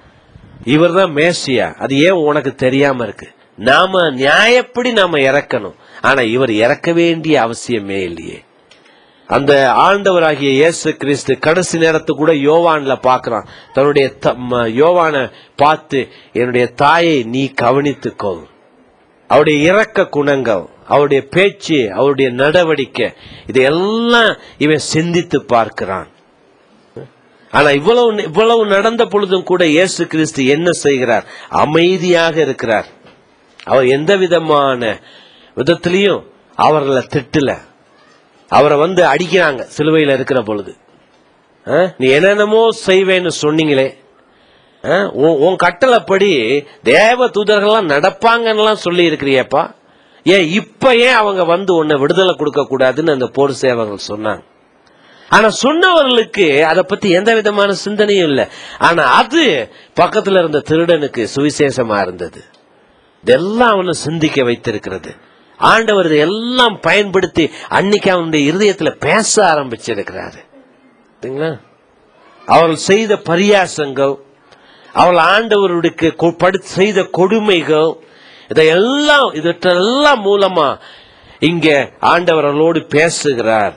இவர் தான் மேசியா அது ஏன் உனக்கு தெரியாம இருக்கு நாம நியாயப்படி நாம இறக்கணும் ஆனா இவர் இறக்க வேண்டிய அவசியமே இல்லையே அந்த ஆண்டவராகிய இயேசு கிறிஸ்து கடைசி நேரத்து கூட யோவான்ல பார்க்கறான் தன்னுடைய த- ம- யோவானை பார்த்து என்னுடைய தாயை நீ கவனித்துக்கோ அவருடைய இரக்க குணங்கள் அவருடைய பேச்சு அவருடைய நடவடிக்கை இதையெல்லாம் இவன் சிந்தித்து பார்க்கிறான் ஆனா இவ்வளவு இவ்வளவு நடந்த பொழுதும் கூட இயேசு கிறிஸ்து என்ன செய்கிறார் அமைதியாக இருக்கிறார் அவர் எந்த விதமான விதத்திலையும் அவர்களை திட்டல அவரை வந்து அடிக்கிறாங்க சிலுவையில் இருக்கிற பொழுது ஆ? நீ என்னென்னமோ செய்வேன்னு சொன்னீங்களே ஆ? உன் உன் கட்டளைப்படி தேவ தூதர்கள்லாம் நடப்பாங்கன்னுலாம் சொல்லி இருக்கிறியப்பா ஏன் இப்ப ஏன் அவங்க வந்து உன்னை விடுதலை கொடுக்க கூடாதுன்னு அந்த போர் சேவகர்கள் சொன்னாங்க ஆனா சொன்னவர்களுக்கு அதை பத்தி எந்த விதமான சிந்தனையும் இல்லை ஆனா அது பக்கத்துல இருந்த திருடனுக்கு சுவிசேஷமா இருந்தது இதெல்லாம் அவனை சிந்திக்க வைத்திருக்கிறது ஆண்டவர் இதை எல்லாம் பயன்படுத்தி அன்னைக்கு அவனுடைய இருதயத்துல பேச ஆரம்பிச்சிருக்கிறாரு சரிங்களா? அவர்கள் செய்த பரியாசங்கள் அவள் ஆண்டவருடைய கொ- படு- செய்த கொடுமைகள் இதையெல்லாம் இதெல்லாம் மூலமா இங்க ஆண்டவர் அவர்களோடு பேசுகிறார்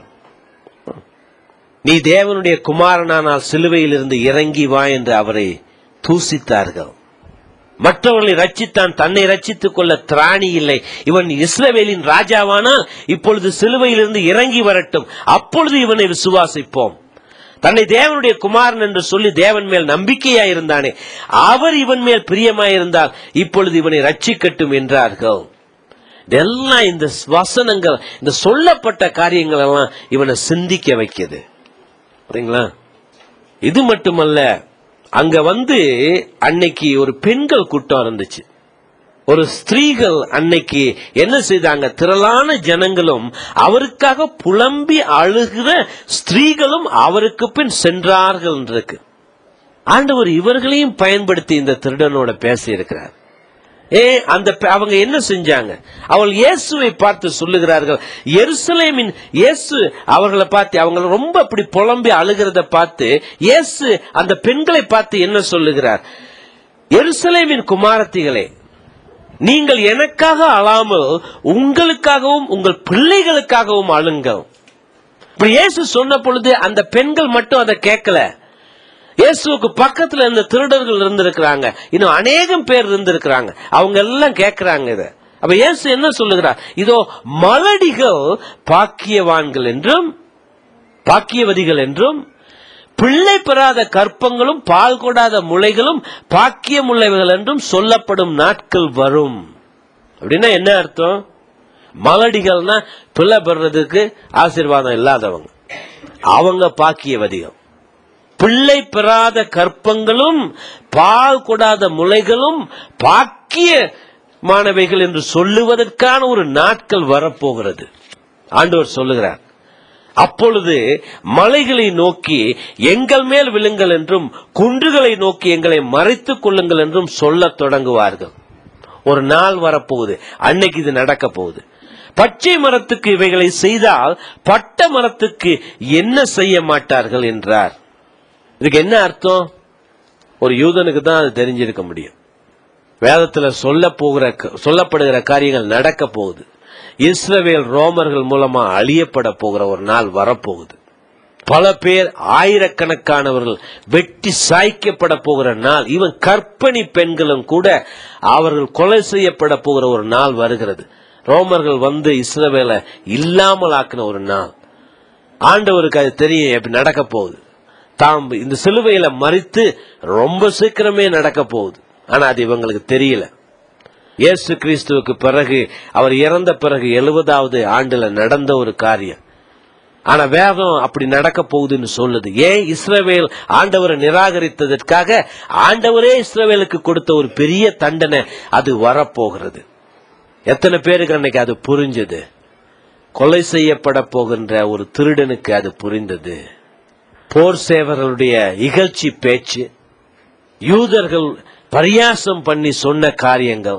நீ தேவனுடைய குமாரனானால் சிலுவையிலிருந்து இறங்கி வா என்று அவரை தூசித்தார்கள் மற்றவர்களை ரட்சித்தான் தன்னை ரட்சித்துக் கொள்ள திராணி இல்லை இவன் இஸ்ரவேலின் ராஜாவானால் இப்பொழுது சிலுவையிலிருந்து இறங்கி வரட்டும் அப்பொழுது இவனை விசுவாசிப்போம் தன்னை தேவனுடைய குமாரன் என்று சொல்லி தேவன் மேல் நம்பிக்கையாய் இருந்தானே அவர் இவன் மேல் பிரியமாயிருந்தால் இப்பொழுது இவனை ரட்சிக்கட்டும் என்றார்கள் இதெல்லாம் இந்த வசனங்கள் இந்த சொல்லப்பட்ட காரியங்கள் எல்லாம் இவனை சிந்திக்க வைக்குது சரிங்களா இது மட்டுமல்ல அங்க வந்து அன்னைக்கு ஒரு பெண்கள் கூட்டம் இருந்துச்சு ஒரு ஸ்திரீகள் அன்னைக்கு என்ன செய்தாங்க திரளான ஜனங்களும் அவருக்காக புலம்பி அழுகிற ஸ்திரீகளும் அவருக்கு பின் சென்றார்கள் இருக்கு ஆண்டவர் இவர்களையும் பயன்படுத்தி இந்த திருடனோட பேசி இருக்கிறார் ஏ அந்த பெ- அவங்க என்ன செஞ்சாங்க அவள் இயேசுவை பார்த்து சொல்லுகிறார்கள் எருசலேமின் இயேசு அவர்களை பார்த்து அவங்க ரொம்ப அப்படி புலம்பி அழுகிறத பார்த்து இயேசு அந்த பெண்களை பார்த்து என்ன சொல்லுகிறார் எருசலேமின் குமாரத்திகளே நீங்கள் எனக்காக அழாமல் உங்களுக்காகவும் உங்கள் பிள்ளைகளுக்காகவும் அழுங்கள் இப்படி இயேசு சொன்ன பொழுது அந்த பெண்கள் மட்டும் அதை கேட்கல இயேசுவுக்கு பக்கத்துல இந்த திருடர்கள் இருந்திருக்கிறாங்க இன்னும் அநேகம் பேர் இருந்திருக்கிறாங்க அவங்க எல்லாம் கேட்கிறாங்க இத அப்ப இயேசு என்ன சொல்லுகிறார் இதோ மலடிகள் பாக்கியவான்கள் என்றும் பாக்கியவதிகள் என்றும் பிள்ளை பெறாத கற்பங்களும் பால் கொடாத முளைகளும் பாக்கியமுள்ளவைகள் என்றும் சொல்லப்படும் நாட்கள் வரும் அப்படின்னா என்ன அர்த்தம் மலடிகள்னா பிள்ளை பெறதுக்கு ஆசீர்வாதம் இல்லாதவங்க அவங்க பாக்கியவதிகள் பிள்ளை பெறாத கற்பங்களும் பால் கொடாத முளைகளும் பாக்கியமானவைகள் என்று சொல்லுவதற்கான ஒரு நாட்கள் வரப்போகிறது ஆண்டவர் சொல்லுகிறார் அப்பொழுது மலைகளை நோக்கி எங்கள் மேல் விழுங்கள் என்றும் குன்றுகளை நோக்கி எங்களை மறைத்துக் கொள்ளுங்கள் என்றும் சொல்லத் தொடங்குவார்கள் ஒரு நாள் வரப்போகுது அன்னைக்கு இது நடக்க போகுது பச்சை மரத்துக்கு இவைகளை செய்தால் பட்ட மரத்துக்கு என்ன செய்ய மாட்டார்கள் என்றார் இதுக்கு என்ன அர்த்தம் ஒரு யூதனுக்கு தான் அது தெரிஞ்சிருக்க முடியும் வேதத்துல சொல்ல போகிற சொல்லப்படுகிற காரியங்கள் நடக்க போகுது இஸ்ரவேல் ரோமர்கள் மூலமா அழியப்பட போகிற ஒரு நாள் வரப்போகுது பல பேர் ஆயிரக்கணக்கானவர்கள் வெட்டி சாய்க்கப்பட போகிற நாள் இவன் கற்பணி பெண்களும் கூட அவர்கள் கொலை செய்யப்பட போகிற ஒரு நாள் வருகிறது ரோமர்கள் வந்து இஸ்ரவேலை இல்லாமல் ஆக்கின ஒரு நாள் ஆண்டவருக்கு அது தெரியும் எப்படி நடக்க போகுது தாம் இந்த சிலுவையில மறித்து ரொம்ப சீக்கிரமே நடக்க போகுது ஆனா அது இவங்களுக்கு தெரியல இயேசு கிறிஸ்துவுக்கு பிறகு அவர் இறந்த பிறகு எழுபதாவது ஆண்டுல நடந்த ஒரு காரியம் ஆனா வேதம் அப்படி நடக்க போகுதுன்னு சொல்லுது ஏன் இஸ்ரவேல் ஆண்டவரை நிராகரித்ததற்காக ஆண்டவரே இஸ்ரவேலுக்கு கொடுத்த ஒரு பெரிய தண்டனை அது வரப்போகிறது எத்தனை பேருக்கு அன்னைக்கு அது புரிஞ்சது கொலை செய்யப்பட போகின்ற ஒரு திருடனுக்கு அது புரிந்தது போர் சேவர்களுடைய இகழ்ச்சி பேச்சு யூதர்கள் பரியாசம் பண்ணி சொன்ன காரியங்கள்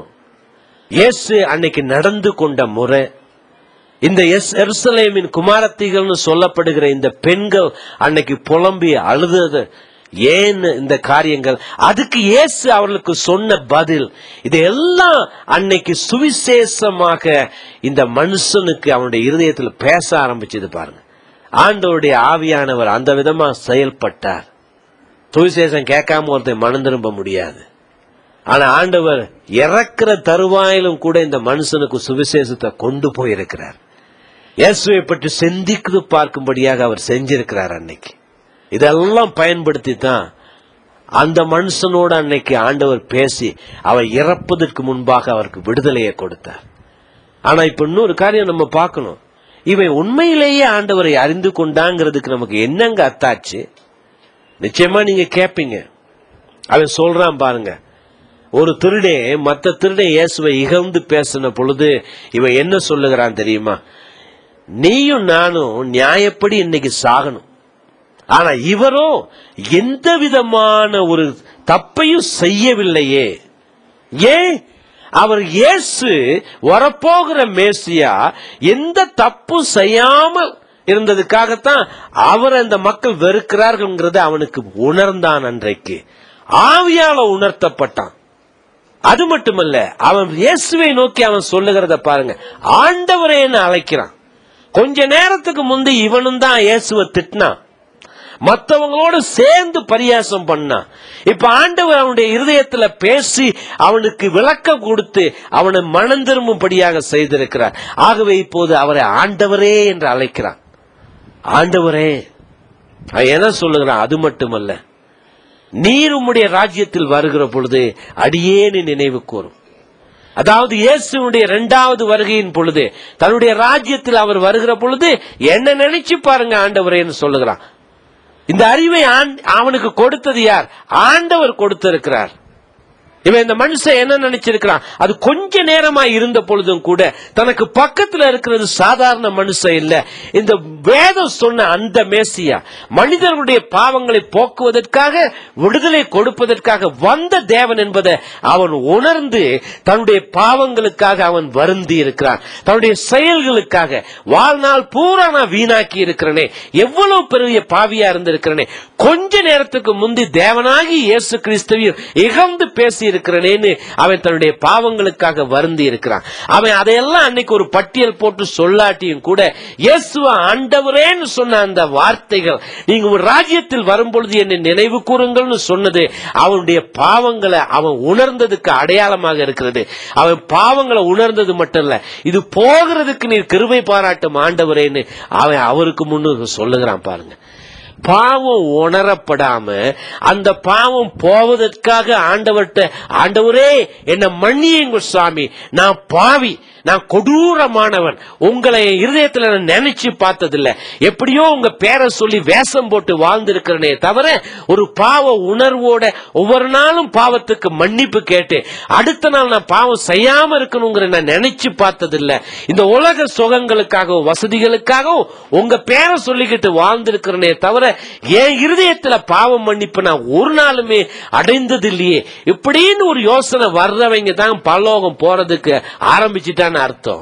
இயேசு அன்னைக்கு நடந்து கொண்ட முறை இந்த எஸ் எருசலேமின் குமாரத்திகள்னு சொல்லப்படுகிற இந்த பெண்கள் அன்னைக்கு புலம்பி அழுதது ஏன் இந்த காரியங்கள் அதுக்கு இயேசு அவர்களுக்கு சொன்ன பதில் இதையெல்லாம் அன்னைக்கு சுவிசேஷமாக இந்த மனுஷனுக்கு அவனுடைய இருதயத்தில் பேச ஆரம்பிச்சது பாருங்க ஆண்டவருடைய ஆவியானவர் அந்த விதமா செயல்பட்டார் சுவிசேஷம் கேட்காம ஒருத்தன் மனம் திரும்ப முடியாது ஆனா ஆண்டவர் இறக்குற தருவாயிலும் கூட இந்த மனுஷனுக்கு சுவிசேஷத்தை கொண்டு போயிருக்கிறார் இயேசுவை பற்றி சிந்தித்து பார்க்கும்படியாக அவர் செஞ்சிருக்கிறார் அன்னைக்கு இதெல்லாம் பயன்படுத்தி தான் அந்த மனுஷனோட அன்னைக்கு ஆண்டவர் பேசி அவர் இறப்பதற்கு முன்பாக அவருக்கு விடுதலையை கொடுத்தார் ஆனா இப்ப இன்னொரு காரியம் நம்ம பார்க்கணும் இவன் உண்மையிலேயே ஆண்டவரை அறிந்து கொண்டாங்கிறதுக்கு நமக்கு என்னங்க அத்தாச்சு நிச்சயமா நீங்க கேட்பீங்க அவன் சொல்றான் பாருங்க ஒரு திருடே மத்த திருடன் இயேசுவை இகழ்ந்து பேசின பொழுது இவன் என்ன சொல்லுகிறான் தெரியுமா நீயும் நானும் நியாயப்படி இன்னைக்கு சாகணும் ஆனா இவரோ எந்த விதமான ஒரு தப்பையும் செய்யவில்லையே ஏன் அவர் இயேசு வரப்போகிற மேசியா எந்த தப்பும் செய்யாமல் இருந்ததுக்காகத்தான் அவர் அந்த மக்கள் வெறுக்கிறார்கள்ங்கிறத அவனுக்கு உணர்ந்தான் அன்றைக்கு ஆவியால உணர்த்தப்பட்டான் அது மட்டுமல்ல அவன் இயேசுவை நோக்கி அவன் சொல்லுகிறத பாருங்க ஆண்டவரே அழைக்கிறான் கொஞ்ச நேரத்துக்கு முந்தி இவனும் தான் இயேசுவை திட்டினான் மற்றவங்களோட சேர்ந்து பரியாசம் பண்ணான் இப்ப ஆண்டவர் அவனுடைய இருதயத்துல பேசி அவனுக்கு விளக்கம் கொடுத்து அவனை மனம் திரும்பும்படியாக செய்திருக்கிறார் ஆகவே இப்போது அவரை ஆண்டவரே என்று அழைக்கிறான் ஆண்டவரே அவன் என்ன சொல்லுகிறான் அது மட்டுமல்ல நீர் உம்முடைய ராஜ்யத்தில் வருகிற பொழுது அடியேனு நினைவு கூறும் அதாவது இயேசுடைய இரண்டாவது வருகையின் பொழுது தன்னுடைய ராஜ்யத்தில் அவர் வருகிற பொழுது என்ன நினைச்சு பாருங்க ஆண்டவரேன்னு சொல்லுகிறான் இந்த அறிவை ஆண்- அவனுக்கு கொடுத்தது யார் ஆண்டவர் கொடுத்திருக்கிறார் இவன் இந்த மனுஷன் என்ன நினைச்சிருக்கிறான் அது கொஞ்ச நேரமா இருந்த பொழுதும் கூட தனக்கு பக்கத்துல இருக்கிறது சாதாரண மனுஷன் இல்ல இந்த வேதம் சொன்ன அந்த மேசியா மனிதர்களுடைய பாவங்களை போக்குவதற்காக விடுதலை கொடுப்பதற்காக வந்த தேவன் என்பதை அவன் உணர்ந்து தன்னுடைய பாவங்களுக்காக அவன் வருந்தி இருக்கிறான் தன்னுடைய செயல்களுக்காக வாழ்நாள் பூரா நான் வீணாக்கி இருக்கிறனே எவ்வளவு பெரிய பாவியா இருந்திருக்கிறனே கொஞ்ச நேரத்துக்கு முந்தி தேவனாகி இயேசு கிறிஸ்துவையும் இகழ்ந்து பேசி இருக்கிறனேன்னு அவன் தன்னுடைய பாவங்களுக்காக வருந்தி இருக்கிறான் அவன் அதையெல்லாம் அன்னைக்கு ஒரு பட்டியல் போட்டு சொல்லாட்டியும் கூட இயேசுவ ஆண்டவரேன்னு சொன்ன அந்த வார்த்தைகள் நீங்க ஒரு ராஜ்யத்தில் வரும்பொழுது என்னை நினைவு கூறுங்கள்னு சொன்னது அவனுடைய பாவங்களை அவன் உணர்ந்ததுக்கு அடையாளமாக இருக்கிறது அவன் பாவங்களை உணர்ந்தது மட்டும் இல்ல இது போகிறதுக்கு நீர் கிருபை பாராட்டும் ஆண்டவரேன்னு அவன் அவருக்கு முன்னு சொல்லுகிறான் பாருங்க பாவம் உணரப்படாம அந்த பாவம் போவதற்காக ஆண்டவர்கிட்ட ஆண்டவரே என்ன மன்னியுங்க சுவாமி நான் பாவி நான் கொடூரமானவன் உங்களை என் இருதயத்துல நான் நினைச்சு பார்த்ததில்ல எப்படியோ உங்க பேரை சொல்லி வேஷம் போட்டு வாழ்ந்திருக்கிறனே தவிர ஒரு பாவ உணர்வோட ஒவ்வொரு நாளும் பாவத்துக்கு மன்னிப்பு கேட்டு அடுத்த நாள் நான் பாவம் செய்யாம இருக்கணுங்கிற நான் நினைச்சு பார்த்ததில்ல இந்த உலக சுகங்களுக்காகவும் வசதிகளுக்காகவும் உங்க பேரை சொல்லிக்கிட்டு வாழ்ந்திருக்கிறனே தவிர என் இருதயத்துல பாவம் மன்னிப்பு நான் ஒரு நாளுமே அடைந்தது இல்லையே இப்படின்னு ஒரு யோசனை வர்றவங்க தான் பரலோகம் போறதுக்கு ஆரம்பிச்சுட்டான்னு அர்த்தம்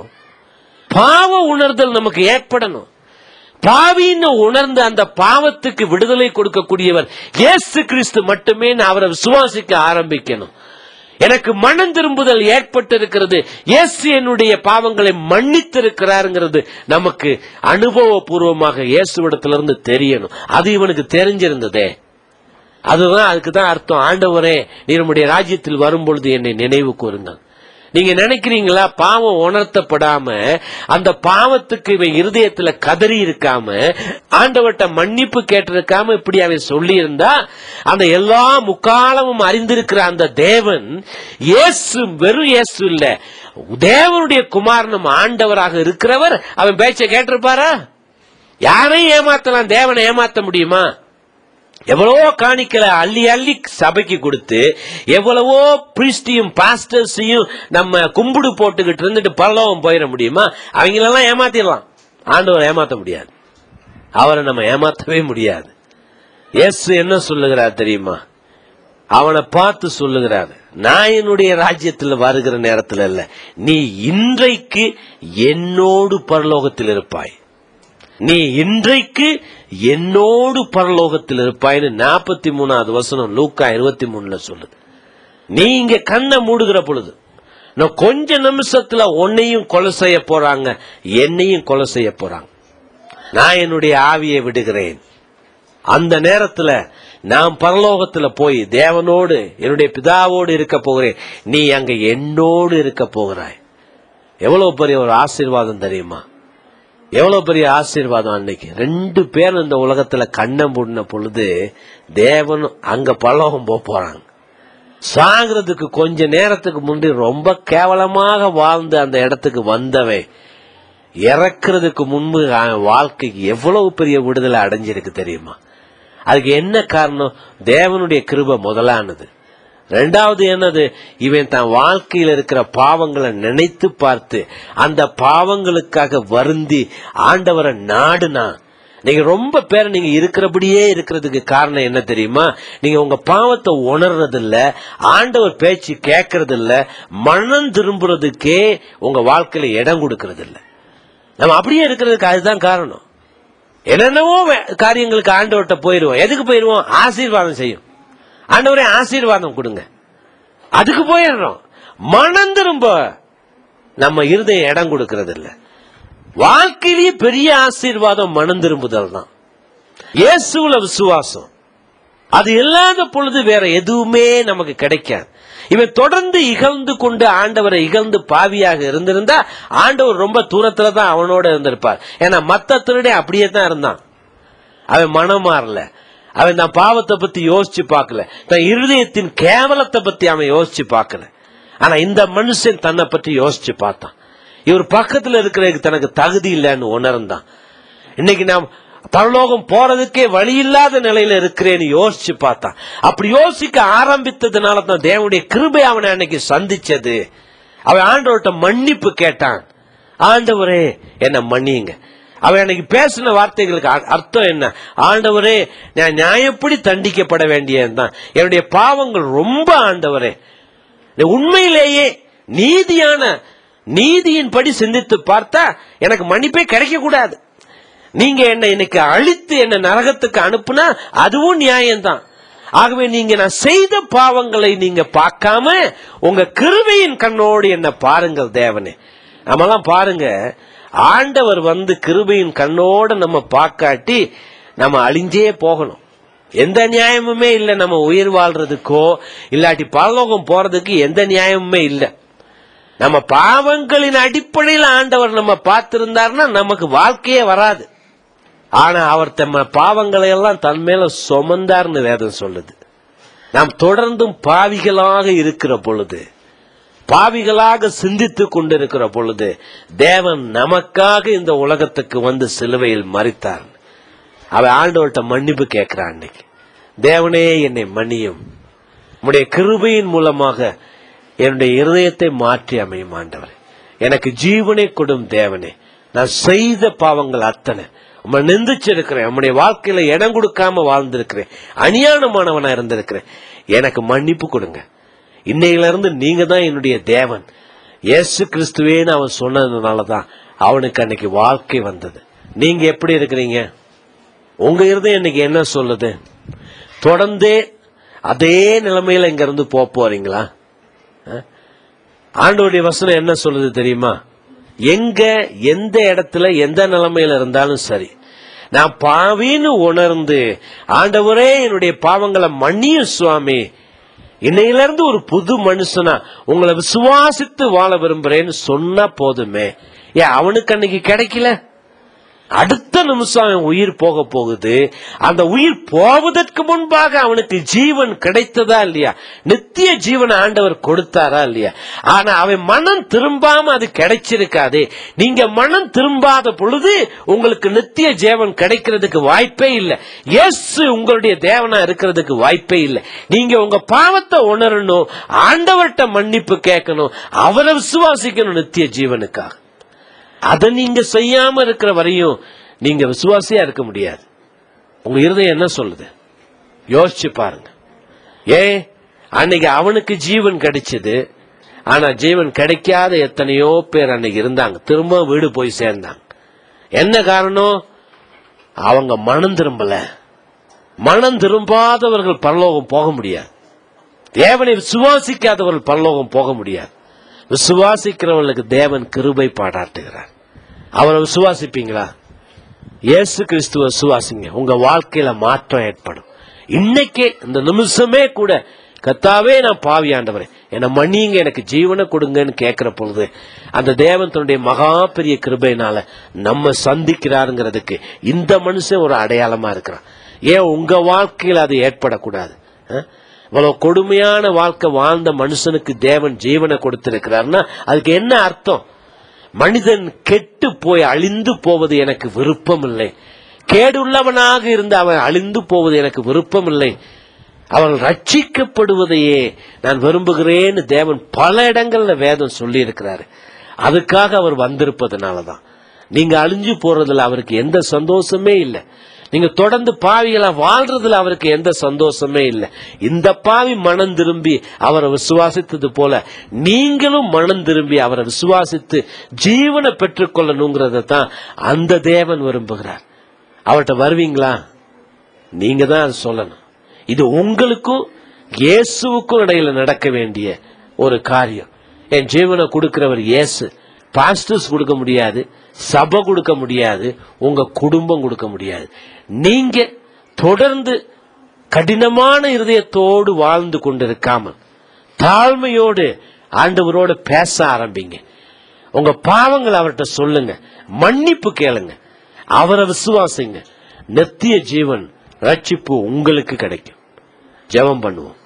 பாவ உணர்தல் நமக்கு ஏற்படணும் பாவின்னு உணர்ந்து அந்த பாவத்துக்கு விடுதலை கொடுக்கக்கூடியவர் இயேசு கிறிஸ்து மட்டுமே நான் அவரை விசுவாசிக்க ஆரம்பிக்கணும் எனக்கு மனம் திரும்புதல் ஏற்பட்டிருக்கிறது இயேசு என்னுடைய பாவங்களை மன்னித்திருக்கிறாருங்கிறது நமக்கு அனுபவபூர்வமாக இயேசுவிடத்திலிருந்து தெரியணும் அது இவனுக்கு தெரிஞ்சிருந்ததே அதுதான் அதுக்கு தான் அர்த்தம் ஆண்டவரே நீ நம்முடைய ராஜ்யத்தில் வரும்பொழுது என்னை நினைவு கூறுங்கள் நீங்க நினைக்கிறீங்களா பாவம் உணர்த்தப்படாம அந்த பாவத்துக்கு இவன் இருதயத்துல கதறி இருக்காம ஆண்டவர்ட்ட மன்னிப்பு கேட்டிருக்காம இப்படி அவன் சொல்லி இருந்தா அந்த எல்லா முக்காலமும் அறிந்திருக்கிற அந்த தேவன் இயேசு வெறும் இயேசு இல்ல தேவனுடைய குமாரனும் ஆண்டவராக இருக்கிறவர் அவன் பேச்சை கேட்டிருப்பாரா யாரையும் ஏமாத்தலாம் தேவனை ஏமாத்த முடியுமா எவ்வளவோ காணிக்கல அள்ளி அள்ளி சபைக்கு கொடுத்து எவ்வளவோ பிரிஸ்டியும் பாஸ்டர்ஸையும் நம்ம கும்பிடு போட்டுக்கிட்டு இருந்துட்டு பரலோகம் போயிட முடியுமா அவங்களெல்லாம் ஏமாத்திடலாம் ஆண்டவர் ஏமாத்த முடியாது அவரை நம்ம ஏமாத்தவே முடியாது இயேசு என்ன சொல்லுகிறார் தெரியுமா அவனை பார்த்து சொல்லுகிறார் நான் என்னுடைய ராஜ்யத்தில் வருகிற நேரத்தில் இல்ல நீ இன்றைக்கு என்னோடு பரலோகத்தில் இருப்பாய் நீ இன்றைக்கு என்னோடு பரலோகத்தில் இருப்பாய்னு நாற்பத்தி மூணாவது வசனம் லூக்கா இருபத்தி மூணுல சொல்லுது நீ இங்க கண்ணை மூடுகிற பொழுது நான் கொஞ்ச நிமிஷத்துல உன்னையும் கொலை செய்ய போறாங்க என்னையும் கொலை செய்ய போறாங்க நான் என்னுடைய ஆவியை விடுகிறேன் அந்த நேரத்துல நான் பரலோகத்துல போய் தேவனோடு என்னுடைய பிதாவோடு இருக்க போகிறேன் நீ அங்க என்னோடு இருக்க போகிறாய் எவ்வளவு பெரிய ஒரு ஆசீர்வாதம் தெரியுமா எவ்வளவு பெரிய ஆசீர்வாதம் அன்னைக்கு ரெண்டு பேரும் இந்த உலகத்துல கண்ணம் மூடின பொழுது தேவன் அங்க பரலோகம் போக போறாங்க சாகிறதுக்கு கொஞ்ச நேரத்துக்கு முந்தி ரொம்ப கேவலமாக வாழ்ந்து அந்த இடத்துக்கு வந்தவன் இறக்குறதுக்கு முன்பு அவன் வாழ்க்கைக்கு எவ்வளவு பெரிய விடுதலை அடைஞ்சிருக்கு தெரியுமா அதுக்கு என்ன காரணம் தேவனுடைய கிருபை முதலானது ரெண்டாவது என்னது இவன் தன் வாழ்க்கையில் இருக்கிற பாவங்களை நினைத்து பார்த்து அந்த பாவங்களுக்காக வருந்தி ஆண்டவரை நாடுனா நீங்க ரொம்ப பேர் நீங்க இருக்கிறபடியே இருக்கிறதுக்கு காரணம் என்ன தெரியுமா நீங்க உங்க பாவத்தை உணர்றது இல்ல ஆண்டவர் பேச்சு கேட்கறது இல்ல மனம் திரும்புறதுக்கே உங்க வாழ்க்கையில இடம் கொடுக்கறது இல்ல நம்ம அப்படியே இருக்கிறதுக்கு அதுதான் காரணம் என்னென்னவோ வே- காரியங்களுக்கு ஆண்டவர்கிட்ட போயிருவோம் எதுக்கு போயிருவோம் ஆசீர்வாதம் செய்யும் ஆண்டவரே ஆசீர்வாதம் கொடுங்க அதுக்கு போயிடுறோம் மனம் திரும்ப நம்ம இருதயம் இடம் கொடுக்கறது இல்ல வாழ்க்கையிலேயே பெரிய ஆசீர்வாதம் மனம் திரும்புதல் தான் இயேசுல விசுவாசம் அது இல்லாத பொழுது வேற எதுவுமே நமக்கு கிடைக்காது இவன் தொடர்ந்து இகழ்ந்து கொண்டு ஆண்டவரை இகழ்ந்து பாவியாக இருந்திருந்தா ஆண்டவர் ரொம்ப தூரத்துல தான் அவனோட இருந்திருப்பார் ஏன்னா மத்த திருடே அப்படியே தான் இருந்தான் அவன் மனம் மாறல அவன் தன் பாவத்தை பத்தி யோசிச்சு பார்க்கல தன் இருதயத்தின் கேவலத்தை பத்தி அவன் யோசிச்சு பார்க்கல ஆனா இந்த மனுஷன் தன்னை பற்றி யோசிச்சு பார்த்தான் இவர் பக்கத்துல இருக்கிறதுக்கு தனக்கு தகுதி இல்லைன்னு உணர்ந்தான் இன்னைக்கு நாம் பரலோகம் போறதுக்கே வழி இல்லாத நிலையில இருக்கிறேன்னு யோசிச்சு பார்த்தான் அப்படி யோசிக்க ஆரம்பித்ததுனால தான் தேவனுடைய கிருபை அவனை அன்னைக்கு சந்திச்சது அவன் ஆண்டவர்கிட்ட மன்னிப்பு கேட்டான் ஆண்டவரே என்ன மன்னியுங்க அவன் அன்னைக்கு பேசின வார்த்தைகளுக்கு அ- அர்த்தம் என்ன ஆண்டவரே நான் நியாயப்படி தண்டிக்கப்பட வேண்டியதுதான் என்னுடைய பாவங்கள் ரொம்ப ஆண்டவரே இந்த உண்மையிலேயே நீதியான நீதியின்படி சிந்தித்து பார்த்தா எனக்கு மன்னிப்பே கிடைக்க கூடாது நீங்க என்ன இன்னைக்கு அழித்து என்ன நரகத்துக்கு அனுப்புனா அதுவும் நியாயம்தான் ஆகவே நீங்க நான் செய்த பாவங்களை நீங்க பார்க்காம உங்க கிருபையின் கண்ணோடு என்ன பாருங்கள் தேவனே நம்மலாம் பாருங்க ஆண்டவர் வந்து கிருபையின் கண்ணோட நம்ம பார்க்காட்டி நம்ம அழிஞ்சே போகணும் எந்த நியாயமுமே இல்லை நம்ம உயிர் வாழ்றதுக்கோ இல்லாட்டி பரலோகம் போறதுக்கு எந்த நியாயமுமே இல்லை நம்ம பாவங்களின் அடிப்படையில் ஆண்டவர் நம்ம பார்த்திருந்தாருன்னா நமக்கு வாழ்க்கையே வராது ஆனா அவர் தம்ம பாவங்களை எல்லாம் தன் மேல சுமந்தார்னு வேதம் சொல்லுது நாம் தொடர்ந்தும் பாவிகளாக இருக்கிற பொழுது பாவிகளாக சிந்தித்துக் கொண்டிருக்கிற பொழுது தேவன் நமக்காக இந்த உலகத்துக்கு வந்து சிலுவையில் மறித்தார் அவ ஆண்டவர்கிட்ட மன்னிப்பு கேட்கிறான் அன்னைக்கு தேவனே என்னை மன்னியும் உம்முடைய கிருபையின் மூலமாக என்னுடைய இருதயத்தை மாற்றி அமையும் ஆண்டவரே எனக்கு ஜீவனை கொடும் தேவனே நான் செய்த பாவங்கள் அத்தனை உம்மை நிந்திச்சிருக்கிறேன் உம்முடைய வாழ்க்கையில இடம் கொடுக்காம வாழ்ந்திருக்கிறேன் அநியாயமானவனா இருந்திருக்கிறேன் எனக்கு மன்னிப்பு கொடுங்க இன்னையில இருந்து நீங்க தான் என்னுடைய தேவன் இயேசு கிறிஸ்துவேன்னு அவன் சொன்னதுனால தான் அவனுக்கு அன்னைக்கு வாழ்க்கை வந்தது நீங்க எப்படி இருக்கிறீங்க உங்க இருதயம் இன்னைக்கு என்ன சொல்லுது தொடர்ந்தே அதே நிலைமையில இங்க இருந்து போக போறீங்களா அஹ்? ஆண்டவருடைய வசனம் என்ன சொல்லுது தெரியுமா எங்க எந்த இடத்துல எந்த நிலைமையில இருந்தாலும் சரி நான் பாவின்னு உணர்ந்து ஆண்டவரே என்னுடைய பாவங்களை மன்னியும் சுவாமி இன்னையில இருந்து ஒரு புது மனுஷனா உங்களை விசுவாசித்து வாழ விரும்புறேன்னு சொன்னா போதுமே ஏன் அவனுக்கு அன்னைக்கு கிடைக்கல அடுத்த நிமிஷம் அவன் உயிர் போக போகுது அந்த உயிர் போவதற்கு முன்பாக அவனுக்கு ஜீவன் கிடைத்ததா இல்லையா நித்திய ஜீவன் ஆண்டவர் கொடுத்தாரா இல்லையா ஆனா அவன் மனம் திரும்பாம அது கிடைச்சிருக்காது நீங்க மனம் திரும்பாத பொழுது உங்களுக்கு நித்திய ஜீவன் கிடைக்கிறதுக்கு வாய்ப்பே இல்லை இயேசு உங்களுடைய தேவனா இருக்கிறதுக்கு வாய்ப்பே இல்லை நீங்க உங்க பாவத்தை உணரணும் ஆண்டவர்கிட்ட மன்னிப்பு கேட்கணும் அவரை விசுவாசிக்கணும் நித்திய ஜீவனுக்காக அதை நீங்க செய்யாம இருக்கிற வரையும் நீங்க விசுவாசியா இருக்க முடியாது உங்க இருதயம் என்ன சொல்லுது யோசிச்சு பாருங்க ஏ அன்னைக்கு அவனுக்கு ஜீவன் கிடைச்சது ஆனா ஜீவன் கிடைக்காத எத்தனையோ பேர் அன்னைக்கு இருந்தாங்க திரும்ப வீடு போய் சேர்ந்தாங்க என்ன காரணம் அவங்க மனம் திரும்பல மனம் திரும்பாதவர்கள் பரலோகம் போக முடியாது தேவனை விசுவாசிக்காதவர்கள் பரலோகம் போக முடியாது விசுவாசிக்கிறவர்களுக்கு தேவன் கிருபை பாராட்டுகிறார் அவரை விசுவாசிப்பீங்களா இயேசு கிறிஸ்துவ விசுவாசிங்க உங்க வாழ்க்கையில மாற்றம் ஏற்படும் இன்னைக்கே இந்த நிமிஷமே கூட கத்தாவே நான் பாவி ஆண்டவரே என்னை மன்னிங்க எனக்கு ஜீவனை கொடுங்கன்னு கேட்கிற பொழுது அந்த தேவன் தன்னுடைய மகா பெரிய கிருபையினால நம்ம சந்திக்கிறாருங்கிறதுக்கு இந்த மனுஷன் ஒரு அடையாளமா இருக்கிறான் ஏன் உங்க வாழ்க்கையில் அது ஏற்படக்கூடாது அஹ்? இவ்வளவு கொடுமையான வாழ்க்கை வாழ்ந்த மனுஷனுக்கு தேவன் ஜீவனை கொடுத்திருக்கிறார்னா அதுக்கு என்ன அர்த்தம் மனிதன் கெட்டு போய் அழிந்து போவது எனக்கு விருப்பம் இல்லை கேடுள்ளவனாக இருந்து அவன் அழிந்து போவது எனக்கு விருப்பம் இல்லை அவன் ரட்சிக்கப்படுவதையே நான் விரும்புகிறேன்னு தேவன் பல இடங்கள்ல வேதம் சொல்லி இருக்கிறாரு அதுக்காக அவர் வந்திருப்பதனாலதான் நீங்க அழிஞ்சு போறதுல அவருக்கு எந்த சந்தோஷமே இல்லை நீங்க தொடர்ந்து பாவிகளா வாழ்றதுல அவருக்கு எந்த சந்தோஷமே இல்லை இந்த பாவி மனம் திரும்பி அவரை விசுவாசித்தது போல நீங்களும் மனம் திரும்பி அவரை விசுவாசித்து ஜீவனை பெற்றுக்கொள்ளணுங்கிறத தான் அந்த தேவன் விரும்புகிறார் அவர்கிட்ட வருவீங்களா நீங்க தான் அது சொல்லணும் இது உங்களுக்கும் இயேசுவுக்கும் இடையில நடக்க வேண்டிய ஒரு காரியம் என் ஜீவனை கொடுக்கிறவர் இயேசு பாஸ்டர்ஸ் கொடுக்க முடியாது சபை கொடுக்க முடியாது உங்க குடும்பம் கொடுக்க முடியாது நீங்க தொடர்ந்து கடினமான இருதயத்தோடு வாழ்ந்து கொண்டிருக்காமல் தாழ்மையோடு ஆண்டவரோடு பேச ஆரம்பிங்க உங்க பாவங்களை அவர்கிட்ட சொல்லுங்க மன்னிப்பு கேளுங்க அவரை விசுவாசிங்க நித்திய ஜீவன் ரட்சிப்பு உங்களுக்கு கிடைக்கும் ஜெபம் பண்ணுவோம்